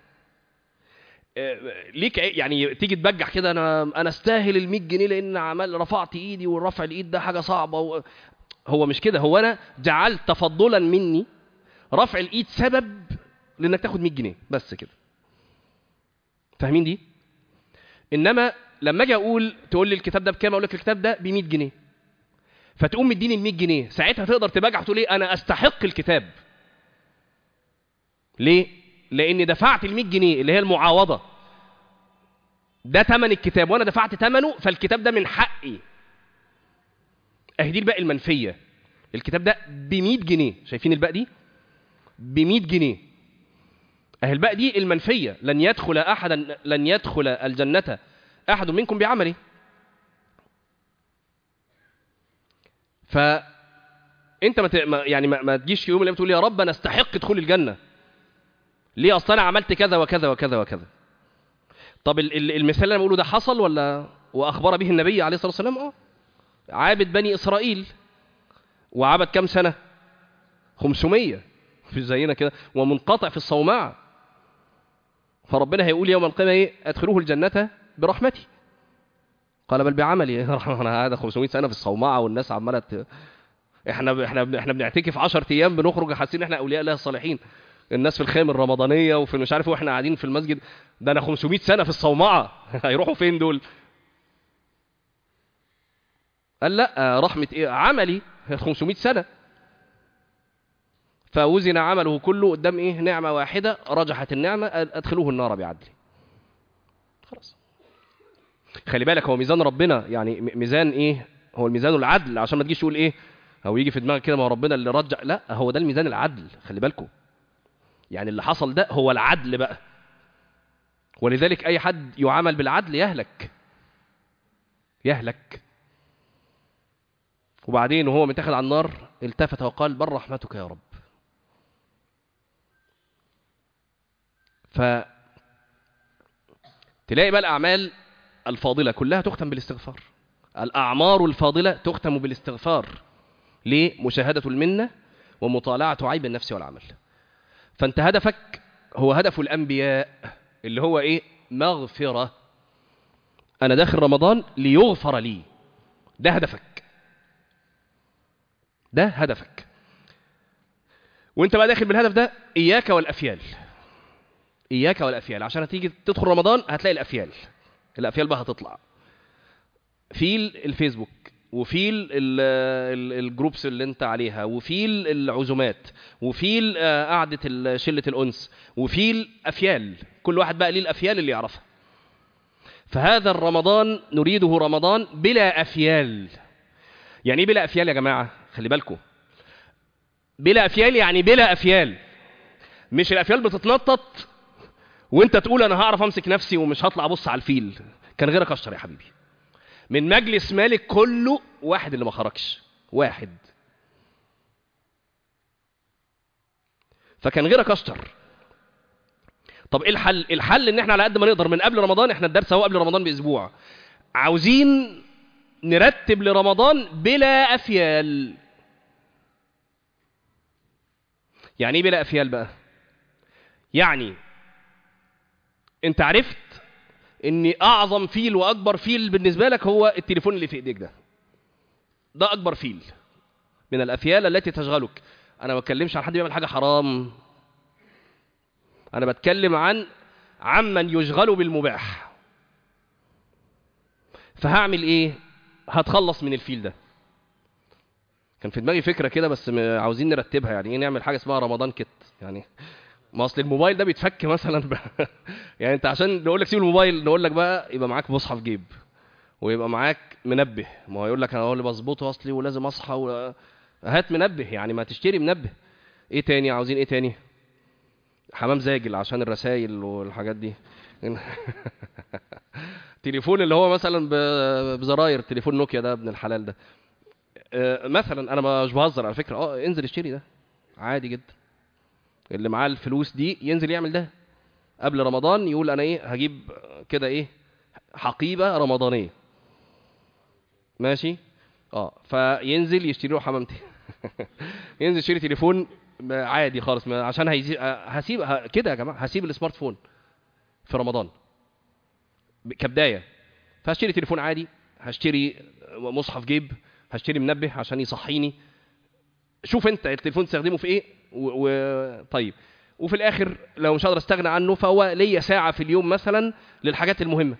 آه، ليك عي- يعني تيجي تبجح كده انا انا استاهل ال 100 جنيه لان عمل رفعت ايدي والرفع الايد ده حاجه صعبه و... هو مش كده هو انا جعلت تفضلا مني رفع الايد سبب لانك تاخد 100 جنيه بس كده فاهمين دي انما لما اجي اقول تقول لي الكتاب ده بكام اقول لك الكتاب ده ب 100 جنيه فتقوم مديني ال 100 جنيه ساعتها تقدر تبجح تقول ايه انا استحق الكتاب ليه لاني دفعت ال 100 جنيه اللي هي المعاوضه ده ثمن الكتاب وانا دفعت ثمنه فالكتاب ده من حقي اهي دي الباقي المنفيه الكتاب ده ب 100 جنيه شايفين الباقي دي ب 100 جنيه اهي الباقي دي المنفيه لن يدخل احدا لن يدخل الجنه احد منكم بعمله ف انت ما ت- ما- يعني ما, ما تجيش في يوم من الايام تقول يا رب انا استحق دخول الجنه ليه اصل انا عملت كذا وكذا وكذا وكذا طب ال- ال- المثال اللي انا بقوله ده حصل ولا واخبر به النبي عليه الصلاه والسلام اه عابد بني اسرائيل وعبد كام سنه 500 مش زينا كده ومنقطع في الصومعه فربنا هيقول يوم القيامه ايه ادخلوه الجنه برحمتي قال بل بعملي انا هذا 500 سنه في الصومعه والناس عماله ت- احنا احنا احنا بنعتكف 10 ايام بنخرج حاسين احنا اولياء الله الصالحين الناس في الخيم الرمضانيه وفي مش عارف إيه واحنا قاعدين في المسجد ده انا 500 سنه في الصومعه هيروحوا فين دول قال لا رحمه ايه عملي 500 سنه فوزن عمله كله قدام ايه نعمه واحده رجحت النعمه ادخلوه النار بعدل خلاص خلي بالك هو ميزان ربنا يعني م- ميزان ايه هو الميزان العدل عشان ما تجيش تقول ايه او يجي في دماغك كده ما هو ربنا اللي رجع لا هو ده الميزان العدل خلي بالكم يعني اللي حصل ده هو العدل بقى ولذلك اي حد يعامل بالعدل يهلك يهلك وبعدين وهو متاخد على النار التفت وقال بل رحمتك يا رب ف تلاقي بقى الاعمال الفاضله كلها تختم بالاستغفار الاعمار الفاضله تختم بالاستغفار ليه مشاهده المنه ومطالعه عيب النفس والعمل فانت هدفك هو هدف الانبياء اللي هو ايه مغفره انا داخل رمضان ليغفر لي ده هدفك ده هدفك وانت بقى داخل بالهدف ده اياك والافيال اياك والافيال عشان هتيجي تدخل رمضان هتلاقي الافيال الافيال بقى هتطلع في ال- الفيسبوك وفي ال- ال- ال- الجروبس اللي انت عليها وفي ال- العزومات وفي ال- آه، قعده ال- شله الانس وفي الافيال كل واحد بقى ليه الافيال اللي يعرفها فهذا الرمضان نريده رمضان بلا افيال يعني ايه بلا افيال يا جماعه خلي بالكم بلا افيال يعني بلا افيال مش الافيال بتتنطط وانت تقول انا هعرف امسك نفسي ومش هطلع ابص على الفيل كان غيرك اشطر يا حبيبي من مجلس مالك كله واحد اللي ما خرجش واحد فكان غيرك اشطر طب ايه الحل الحل ان احنا على قد ما نقدر من قبل رمضان احنا الدرس هو قبل رمضان باسبوع عاوزين نرتب لرمضان بلا افيال يعني ايه بلا افيال بقى يعني انت عرفت ان اعظم فيل واكبر فيل بالنسبه لك هو التليفون اللي في ايديك ده ده اكبر فيل من الافيال التي تشغلك انا ما بتكلمش عن حد بيعمل حاجه حرام انا بتكلم عن عمن يشغل بالمباح فهعمل ايه هتخلص من الفيل ده كان في دماغي فكره كده بس م- عاوزين نرتبها يعني ايه نعمل حاجه اسمها رمضان كت يعني ما اصل الموبايل ده بيتفك مثلا ب... يعني انت عشان نقول لك سيب الموبايل نقول لك بقى يبقى معاك مصحف جيب ويبقى معاك منبه ما هو يقول لك انا هو اللي بظبطه اصلي ولازم اصحى و... هات منبه يعني ما تشتري منبه ايه تاني عاوزين ايه تاني حمام زاجل عشان الرسائل والحاجات دي تليفون اللي هو مثلا ب- بزراير تليفون نوكيا ده ابن الحلال ده آه، مثلا انا مش بهزر على فكره اه انزل اشتري ده عادي جدا اللي معاه الفلوس دي ينزل يعمل ده قبل رمضان يقول انا ايه هجيب كده ايه حقيبه رمضانيه ماشي اه فينزل يشتري له حمامتين ينزل يشتري تليفون عادي خالص ما- عشان هيزي... هسيب ه- كده يا جماعه هسيب السمارت فون في رمضان ب- كبدايه فهشتري تليفون عادي هشتري مصحف جيب هشتري منبه عشان يصحيني شوف انت التليفون تستخدمه في ايه و... و... طيب وفي الاخر لو مش هقدر استغنى عنه فهو ليا ساعه في اليوم مثلا للحاجات المهمه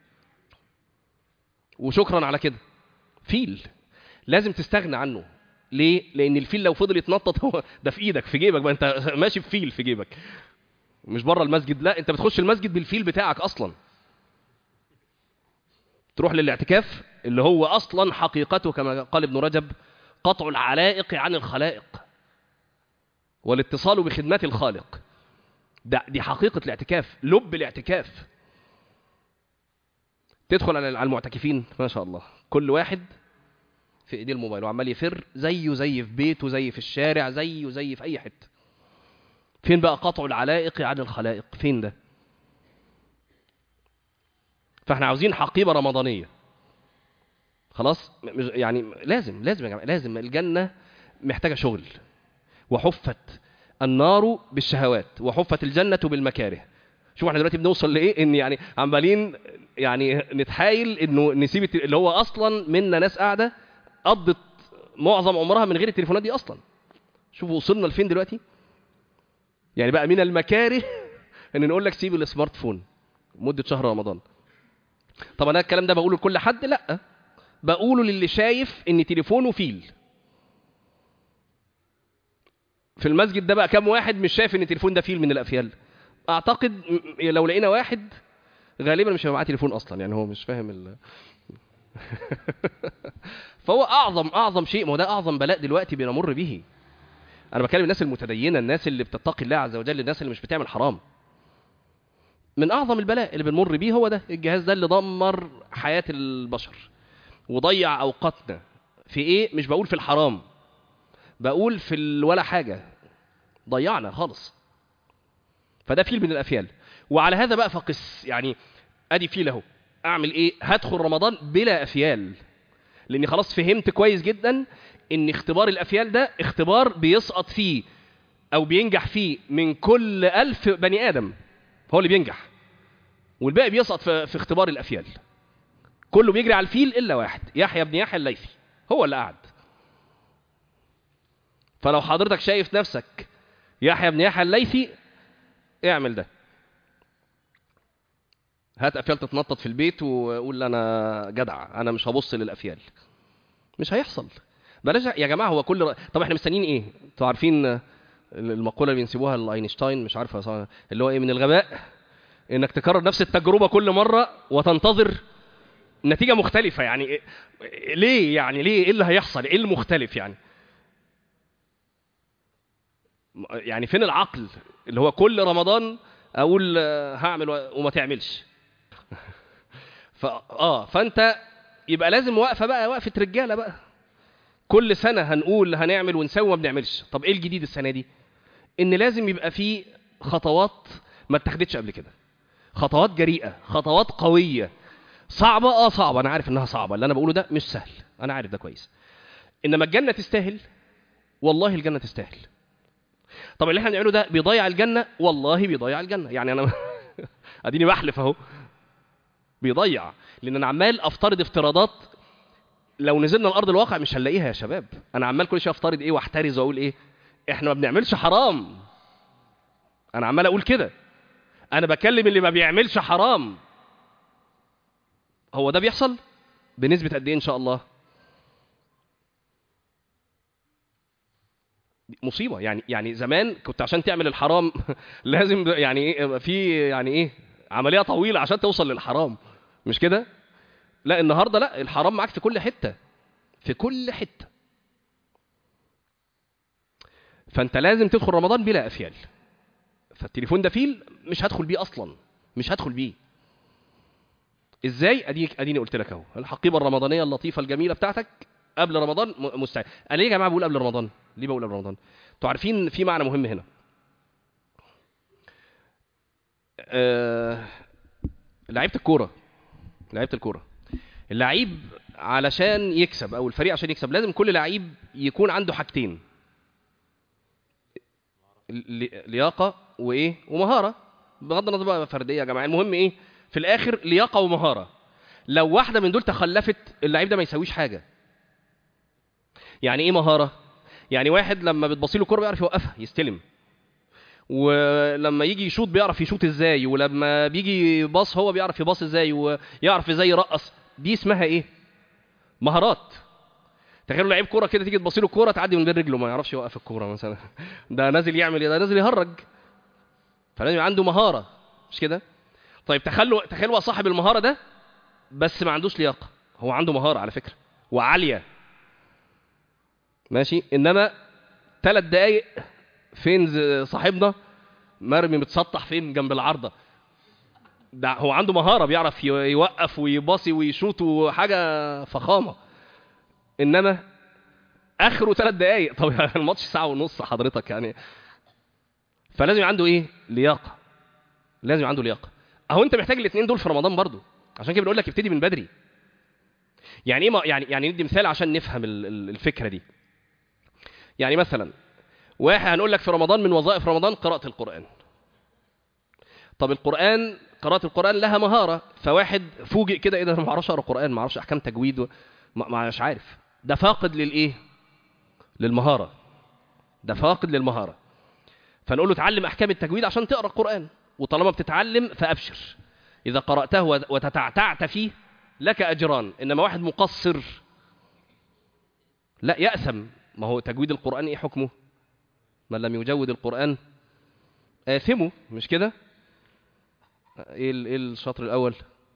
وشكرا على كده فيل لازم تستغنى عنه ليه لان الفيل لو فضل يتنطط هو ده في ايدك في جيبك بقى انت ماشي بفيل في جيبك مش بره المسجد لا انت بتخش المسجد بالفيل بتاعك اصلا تروح للاعتكاف اللي هو اصلا حقيقته كما قال ابن رجب قطع العلائق عن الخلائق والاتصال بخدمة الخالق ده دي حقيقة الاعتكاف لب الاعتكاف تدخل على على المعتكفين ما شاء الله كل واحد في ايديه الموبايل وعمال يفر زيه زي في بيته زي في الشارع زيه زي في اي حته فين بقى قطع العلائق عن الخلائق فين ده فاحنا عاوزين حقيبه رمضانيه خلاص م- مش- يعني لازم لازم يا جماعه لازم الجنه محتاجه شغل وحفت النار بالشهوات وحفت الجنه بالمكاره شوف احنا دلوقتي بنوصل لايه ان يعني عمالين يعني نتحايل انه نسيب الت- اللي هو اصلا منا ناس قاعده قضت معظم عمرها من غير التليفونات دي اصلا شوفوا وصلنا لفين دلوقتي يعني بقى من المكاره ان نقول لك سيب السمارت فون مده شهر رمضان طب انا الكلام ده بقوله لكل حد لا بقوله للي شايف ان تليفونه فيل في المسجد ده بقى كام واحد مش شايف ان التليفون ده فيل من الافيال اعتقد م- لو لقينا واحد غالبا مش هيبقى معاه تليفون اصلا يعني هو مش فاهم ال... فهو اعظم اعظم شيء ما هو ده اعظم بلاء دلوقتي بنمر به انا بكلم الناس المتدينه الناس اللي بتتقي الله عز وجل الناس اللي مش بتعمل حرام من اعظم البلاء اللي بنمر بيه هو ده الجهاز ده اللي دمر حياه البشر وضيع اوقاتنا في ايه مش بقول في الحرام بقول في ال- ولا حاجه ضيعنا خالص فده فيل من الافيال وعلى هذا بقى فقس يعني ادي فيل اهو اعمل ايه هدخل رمضان بلا افيال لاني خلاص فهمت كويس جدا ان اختبار الافيال ده اختبار بيسقط فيه او بينجح فيه من كل ألف بني ادم هو اللي بينجح والباقي بيسقط في, في اختبار الافيال كله بيجري على الفيل الا واحد يحيى بن يحيى الليثي هو اللي قعد فلو حضرتك شايف نفسك يحيى بن يحيى الليثي اعمل ده هات افيال تتنطط في البيت وقول انا جدع انا مش هبص للافيال مش هيحصل بلاش يا جماعه هو كل ر... طب احنا مستنيين ايه انتوا عارفين المقوله اللي بينسبوها لاينشتاين مش عارف صح- اللي هو ايه من الغباء انك تكرر نفس التجربه كل مره وتنتظر نتيجه مختلفه يعني إيه- ليه يعني ليه ايه اللي هيحصل ايه المختلف يعني يعني فين العقل اللي هو كل رمضان اقول آه، هعمل و- وما تعملش ف اه فانت يبقى لازم واقفه بقى وقفه رجاله بقى كل سنه هنقول هنعمل ونسوي وما بنعملش طب ايه الجديد السنه دي ان لازم يبقى في خطوات ما اتخذتش قبل كده خطوات جريئه خطوات قويه صعبه اه صعبه انا عارف انها صعبه اللي انا بقوله ده مش سهل انا عارف ده كويس انما الجنه تستاهل والله الجنه تستاهل طب اللي احنا بنعمله ده بيضيع الجنه والله بيضيع الجنه يعني انا اديني بحلف اهو بيضيع لان انا عمال افترض افتراضات لو نزلنا الارض الواقع مش هنلاقيها يا شباب انا عمال كل شويه افترض ايه واحترز واقول ايه احنا ما بنعملش حرام انا عمال اقول كده انا بكلم اللي ما بيعملش حرام هو ده بيحصل بنسبه قد ايه ان شاء الله مصيبه يعني يعني زمان كنت عشان تعمل الحرام لازم يعني ايه يبقى في يعني ايه عمليه طويله عشان توصل للحرام مش كده لا النهارده لا الحرام معاك في كل حته في كل حته فانت لازم تدخل رمضان بلا افيال فالتليفون ده فيل مش هدخل بيه اصلا مش هدخل بيه ازاي اديك اديني قلت لك اهو الحقيبه الرمضانيه اللطيفه الجميله بتاعتك قبل رمضان م- مستعد انا ليه يا جماعه بقول قبل رمضان ليه بقول قبل رمضان انتوا عارفين في معنى مهم هنا آه... لعيبه الكوره لعيبه الكوره اللعيب علشان يكسب او الفريق عشان يكسب لازم كل لعيب يكون عنده حاجتين ل- لياقه وايه ومهاره بغض النظر بقى فرديه يا جماعه المهم ايه في الاخر لياقه ومهاره لو واحده من دول تخلفت اللعيب ده ما يساويش حاجه يعني ايه مهاره يعني واحد لما بتبصي له كوره بيعرف يوقفها يستلم ولما يجي يشوط بيعرف يشوط ازاي ولما بيجي يباص هو بيعرف يباص ازاي ويعرف ازاي يرقص دي اسمها ايه مهارات تخيلوا لعيب كوره كده تيجي تبصي له الكوره تعدي من بين رجله ما يعرفش يوقف الكوره مثلا ده نازل يعمل ايه ده نازل يهرج فلازم يبقى عنده مهاره مش كده طيب تخيلوا تخيلوا صاحب المهاره ده بس ما عندوش لياقه هو عنده مهاره على فكره وعاليه ماشي انما ثلاث دقايق فين ز- صاحبنا مرمي متسطح فين جنب العارضه ده هو عنده مهاره بيعرف ي- يوقف ويباصي ويشوط وحاجه فخامه انما اخره ثلاث دقايق طب الماتش ساعه ونص حضرتك يعني فلازم يبقى عنده ايه لياقه لازم يبقى عنده لياقه اهو انت محتاج الاثنين دول في رمضان برضو عشان كده بنقول لك ابتدي من بدري يعني ايه ما- يعني يعني ندي مثال عشان نفهم ال- ال- الفكره دي يعني مثلا واحد هنقول لك في رمضان من وظائف رمضان قراءة القرآن طب القرآن قراءة القرآن لها مهارة فواحد فوجئ كده ايه ده انا ما اعرفش اقرا قرآن ما اعرفش احكام تجويد و... ما ما- مش عارف ده فاقد للايه للمهارة ده فاقد للمهارة فنقول له اتعلم احكام التجويد عشان تقرا القرآن وطالما بتتعلم فابشر اذا قرأته وت- وتتعتعت فيه لك اجران انما واحد مقصر لا يأثم ما هو تجويد القرآن ايه حكمه من لم يجود القرآن آثمه مش كده ايه ال- ايه الشطر الاول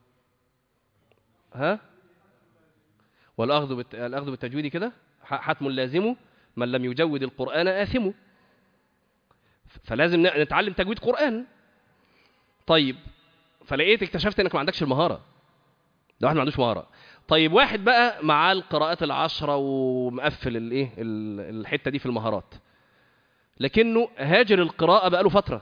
ها والاخذ بالت... الاخذ بالتجويد كده ح- حتم لازمه من لم يجود القرآن آثمه ف- فلازم ن- نتعلم تجويد قرآن طيب فلقيت اكتشفت انك ما عندكش المهارة ده واحد ما عندوش مهارة طيب واحد بقى معاه القراءات العشرة ومقفل الايه ال- الحتة دي في المهارات لكنه هاجر القراءة بقاله فترة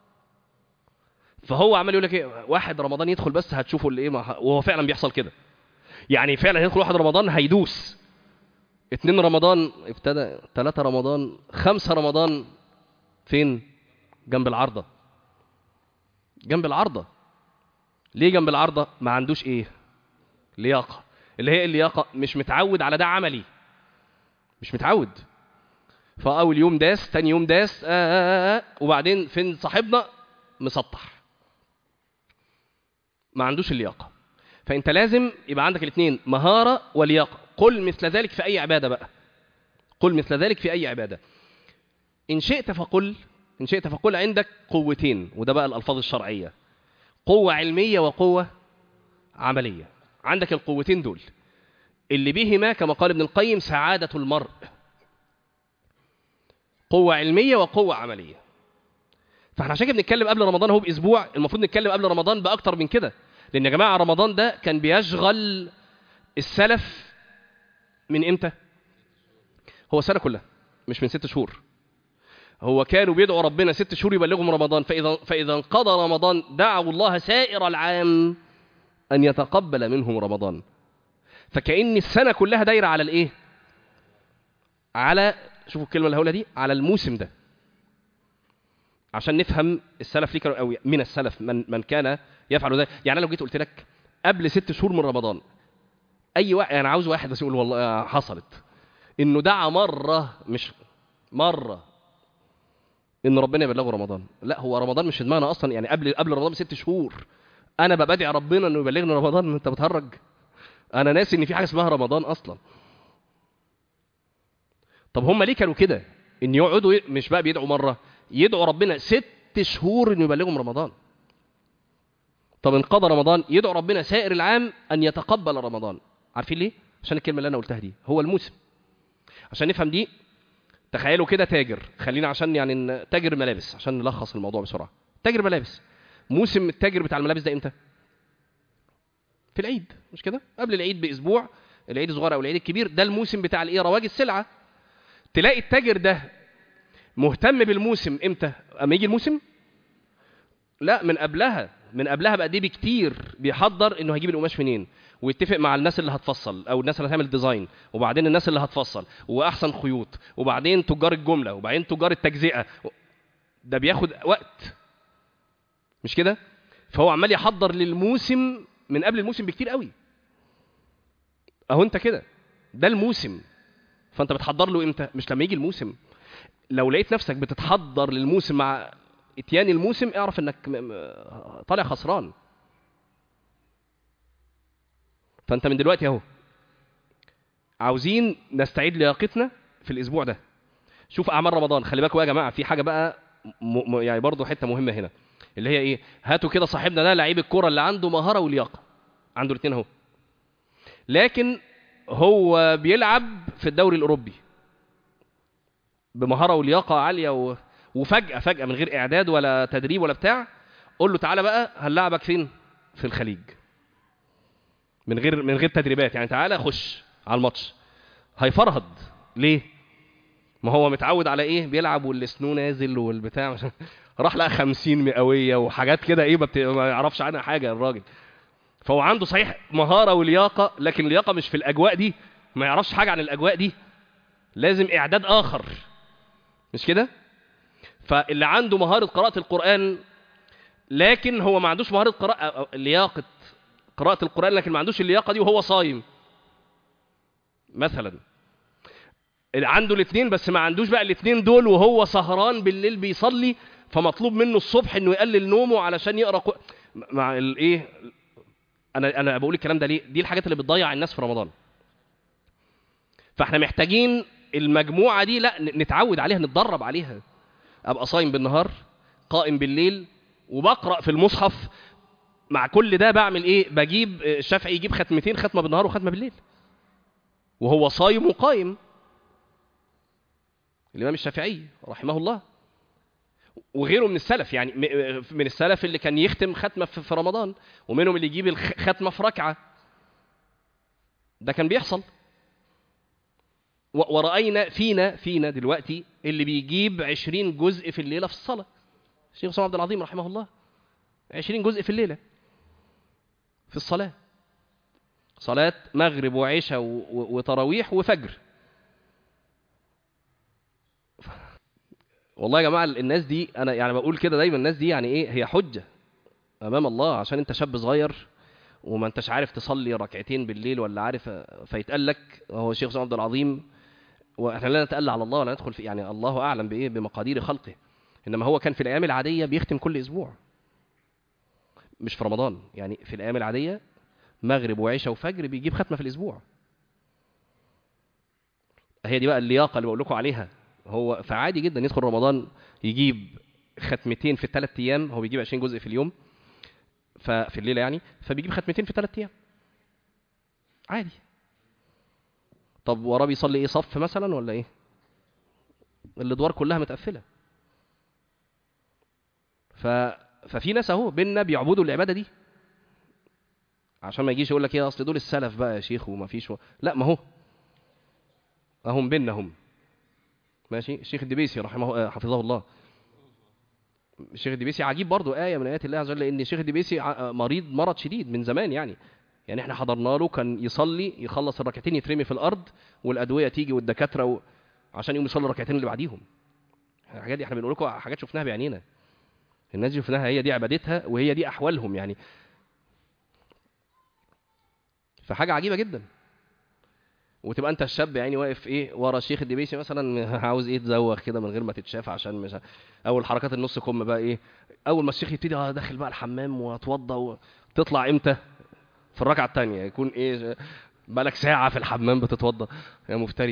فهو عمال يقول لك ايه واحد رمضان يدخل بس هتشوفوا اللي ايه مع- وهو فعلا بيحصل كده يعني فعلا يدخل واحد رمضان هيدوس اتنين رمضان ابتدى ثلاثة رمضان خمسة رمضان فين جنب العارضة جنب العارضة ليه جنب العارضة ما عندوش ايه لياقة اللي هي اللياقة مش متعود على ده عملي مش متعود فاول يوم داس تاني يوم داس آه آه آه وبعدين فين صاحبنا مسطح ما عندوش اللياقه فانت لازم يبقى عندك الاثنين مهاره ولياقه قل مثل ذلك في اي عباده بقى قل مثل ذلك في اي عباده ان شئت فقل ان شئت فقل عندك قوتين وده بقى الالفاظ الشرعيه قوه علميه وقوه عمليه عندك القوتين دول اللي بهما كما قال ابن القيم سعاده المرء قوة علمية وقوة عملية فاحنا عشان كده بنتكلم قبل رمضان اهو باسبوع المفروض نتكلم قبل رمضان باكتر من كده لان يا جماعه رمضان ده كان بيشغل السلف من امتى هو السنه كلها مش من ست شهور هو كانوا بيدعوا ربنا ست شهور يبلغهم رمضان فاذا فاذا انقضى رمضان دعوا الله سائر العام ان يتقبل منهم رمضان فكأن السنه كلها دايره على الايه على شوفوا الكلمه اللي هقولها دي على الموسم ده عشان نفهم السلف ليه كانوا او من السلف من من كان يفعل ذلك يعني انا لو جيت قلت لك قبل ست شهور من رمضان اي واحد انا عاوز واحد بس يقول والله حصلت انه دعا مره مش مره ان ربنا يبلغه رمضان لا هو رمضان مش في دماغنا اصلا يعني قبل قبل رمضان بست شهور انا بدعي ربنا انه يبلغني رمضان انت بتهرج انا ناسي ان في حاجه اسمها رمضان اصلا طب هم ليه كانوا كده ان يقعدوا ي- مش بقى بيدعوا مره يدعوا ربنا ست شهور انه يبلغهم رمضان طب انقضى رمضان يدعو ربنا سائر العام ان يتقبل رمضان عارفين ليه عشان الكلمه اللي انا قلتها دي هو الموسم عشان نفهم دي تخيلوا كده تاجر خلينا عشان يعني ن- تاجر ملابس عشان نلخص الموضوع بسرعه تاجر ملابس موسم التاجر بتاع الملابس ده امتى في العيد مش كده قبل العيد باسبوع العيد الصغير او العيد الكبير ده الموسم بتاع الايه رواج السلعه تلاقي التاجر ده مهتم بالموسم امتى اما يجي الموسم لا من قبلها من قبلها بقد ايه بكتير بيحضر انه هيجيب القماش منين ويتفق مع الناس اللي هتفصل او الناس اللي هتعمل ديزاين وبعدين الناس اللي هتفصل واحسن خيوط وبعدين تجار الجمله وبعدين تجار التجزئه ده بياخد وقت مش كده فهو عمال يحضر للموسم من قبل الموسم بكتير قوي اهو انت كده ده الموسم فانت بتحضر له امتى مش لما يجي الموسم لو لقيت نفسك بتتحضر للموسم مع اتيان الموسم اعرف انك م- م- طالع خسران فانت من دلوقتي اهو عاوزين نستعيد لياقتنا في الاسبوع ده شوف اعمال رمضان خلي بالكم يا جماعه في حاجه بقى م... م... يعني برضه حته مهمه هنا اللي هي ايه هاتوا كده صاحبنا ده لعيب الكوره اللي عنده مهاره ولياقه عنده الاثنين اهو لكن هو بيلعب في الدوري الاوروبي بمهاره ولياقه عاليه و... وفجاه فجاه من غير اعداد ولا تدريب ولا بتاع قول له تعالى بقى هنلعبك فين في الخليج من غير من غير تدريبات يعني تعالى خش على الماتش هيفرهد ليه ما هو متعود على ايه بيلعب والسنو نازل والبتاع راح لقى 50 مئويه وحاجات كده ايه ما, بت... ما يعرفش عنها حاجه الراجل فهو عنده صحيح مهاره ولياقه لكن اللياقه مش في الاجواء دي ما يعرفش حاجه عن الاجواء دي لازم اعداد اخر مش كده فاللي عنده مهاره قراءه القران لكن هو ما عندوش مهاره قراءه أو- لياقه قراءه القران لكن ما عندوش اللياقه دي وهو صايم مثلا اللي عنده الاثنين بس ما عندوش بقى الاثنين دول وهو سهران بالليل بيصلي فمطلوب منه الصبح انه يقلل نومه علشان يقرا قو... مع الايه انا انا بقول الكلام ده ليه دي الحاجات اللي بتضيع الناس في رمضان فاحنا محتاجين المجموعه دي لا ن- نتعود عليها نتدرب عليها ابقى صايم بالنهار قائم بالليل وبقرا في المصحف مع كل ده بعمل ايه بجيب الشافعي يجيب ختمتين ختمه بالنهار وختمه بالليل وهو صايم وقايم الامام الشافعي رحمه الله وغيره من السلف يعني م- من السلف اللي كان يختم ختمه في في رمضان ومنهم اللي يجيب الختمه في ركعه ده كان بيحصل و- ورأينا فينا فينا دلوقتي اللي بيجيب عشرين جزء في الليلة في الصلاة الشيخ سلمان عبد العظيم رحمه الله عشرين جزء في الليلة في الصلاة صلاة مغرب وعشاء و- و- وتراويح وفجر والله يا جماعة الناس دي أنا يعني بقول كده دايما الناس دي يعني إيه هي حجة أمام الله عشان أنت شاب صغير وما أنتش عارف تصلي ركعتين بالليل ولا عارف فيتقال لك هو الشيخ سلمان عبد العظيم واحنا لا نتألى على الله ولا ندخل في يعني الله اعلم بايه بمقادير خلقه انما هو كان في الايام العاديه بيختم كل اسبوع مش في رمضان يعني في الايام العاديه مغرب وعشاء وفجر بيجيب ختمه في الاسبوع هي دي بقى اللياقه اللي بقول لكم عليها هو فعادي جدا يدخل رمضان يجيب ختمتين في الثلاث ايام هو بيجيب 20 جزء في اليوم ففي الليله يعني فبيجيب ختمتين في ثلاث ايام عادي طب وراه بيصلي ايه صف مثلا ولا ايه الادوار كلها متقفله ف... ففي ناس اهو بينا بيعبدوا العباده دي عشان ما يجيش يقول لك ايه اصل دول السلف بقى يا شيخ وما فيش و... لا ما هو اهم بينا هم ماشي الشيخ الدبيسي رحمه آه، حفظه الله الشيخ الدبيسي عجيب برضه آية من آيات الله عز وجل إن الشيخ الدبيسي ع- مريض مرض شديد من زمان يعني يعني احنا حضرنا له كان يصلي يخلص الركعتين يترمي في الارض والادويه تيجي والدكاتره و... عشان يقوم يصلي الركعتين اللي بعديهم الحاجات دي احنا بنقول لكم حاجات شفناها بعينينا الناس دي شفناها هي دي عبادتها وهي دي احوالهم يعني فحاجه عجيبه جدا وتبقى انت الشاب يعني واقف ايه ورا الشيخ الدبيسي مثلا عاوز ايه تزوغ كده من غير ما تتشاف عشان مش اول حركات النص كم بقى ايه اول ما الشيخ يبتدي اه داخل بقى الحمام واتوضى وتطلع امتى في الركعه الثانيه يكون ايه بقالك ساعه في الحمام بتتوضى يا مفتري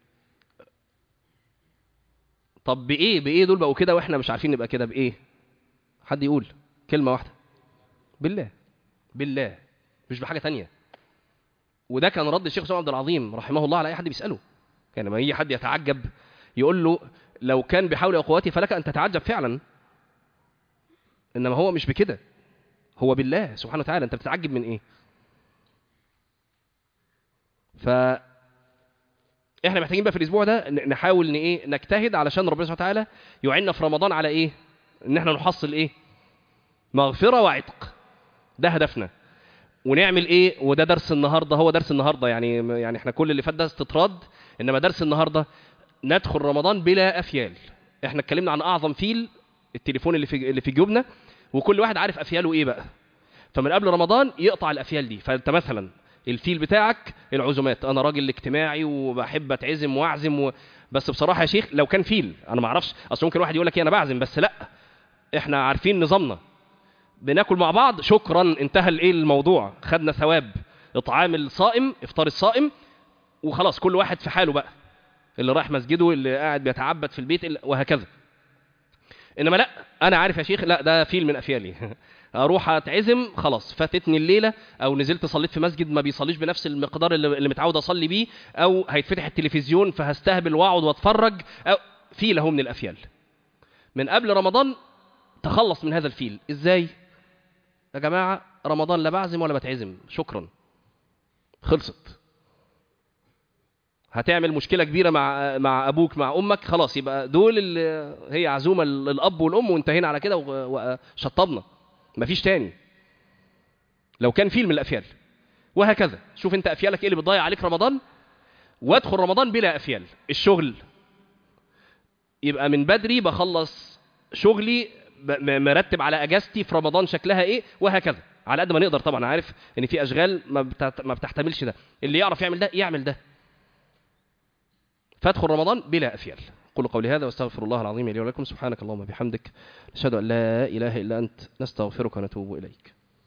طب بايه بايه دول بقوا كده واحنا مش عارفين نبقى كده بايه حد يقول كلمه واحده بالله بالله مش بحاجه تانية وده كان رد الشيخ سلمان عبد العظيم رحمه الله على اي حد بيساله كان لما يجي حد يتعجب يقول له لو كان بحول وقوتي فلك ان تتعجب فعلا انما هو مش بكده هو بالله سبحانه وتعالى انت بتتعجب من ايه ف احنا محتاجين بقى في الاسبوع ده ن- نحاول ان ايه نجتهد علشان ربنا سبحانه وتعالى يعيننا في رمضان على ايه ان احنا نحصل ايه مغفرة وعتق ده هدفنا ونعمل ايه وده درس النهارده هو درس النهارده يعني يعني احنا كل اللي فات ده استطراد انما درس النهارده ندخل رمضان بلا افيال احنا اتكلمنا عن اعظم فيل التليفون اللي في اللي في جيوبنا وكل واحد عارف افياله ايه بقى فمن قبل رمضان يقطع الافيال دي فانت مثلا الفيل بتاعك العزومات انا راجل اجتماعي وبحب اتعزم واعزم و... بس بصراحه يا شيخ لو كان فيل انا ما اعرفش اصل ممكن واحد يقول لك إيه انا بعزم بس لا احنا عارفين نظامنا بناكل مع بعض شكرا انتهى الايه الموضوع خدنا ثواب اطعام الصائم افطار الصائم وخلاص كل واحد في حاله بقى اللي رايح مسجده اللي قاعد بيتعبد في البيت اللي- وهكذا انما لا انا عارف يا شيخ لا ده فيل من افيالي اروح اتعزم خلاص فاتتني الليله او نزلت صليت في مسجد ما بيصليش بنفس المقدار اللي, اللي متعود اصلي بيه او هيتفتح التلفزيون فهستهبل واقعد واتفرج او فيل اهو من الافيال من قبل رمضان تخلص من هذا الفيل ازاي يا جماعه رمضان لا بعزم ولا بتعزم شكرا خلصت هتعمل مشكله كبيره مع مع ابوك مع امك خلاص يبقى دول اللي هي عزومه الاب والام وانتهينا على كده و- وشطبنا مفيش تاني لو كان فيل من الافيال وهكذا شوف انت افيالك ايه اللي بتضيع عليك رمضان وادخل رمضان بلا افيال الشغل يبقى من بدري بخلص شغلي ب- م- مرتب على اجازتي في رمضان شكلها ايه وهكذا على قد ما نقدر طبعا عارف ان في اشغال ما بتعت- ما بتحتملش ده اللي يعرف يعمل ده يعمل ده فادخل رمضان بلا افيال قولوا قولي هذا واستغفر الله العظيم لي ولكم سبحانك اللهم وبحمدك نشهد ان لا اله الا انت نستغفرك ونتوب اليك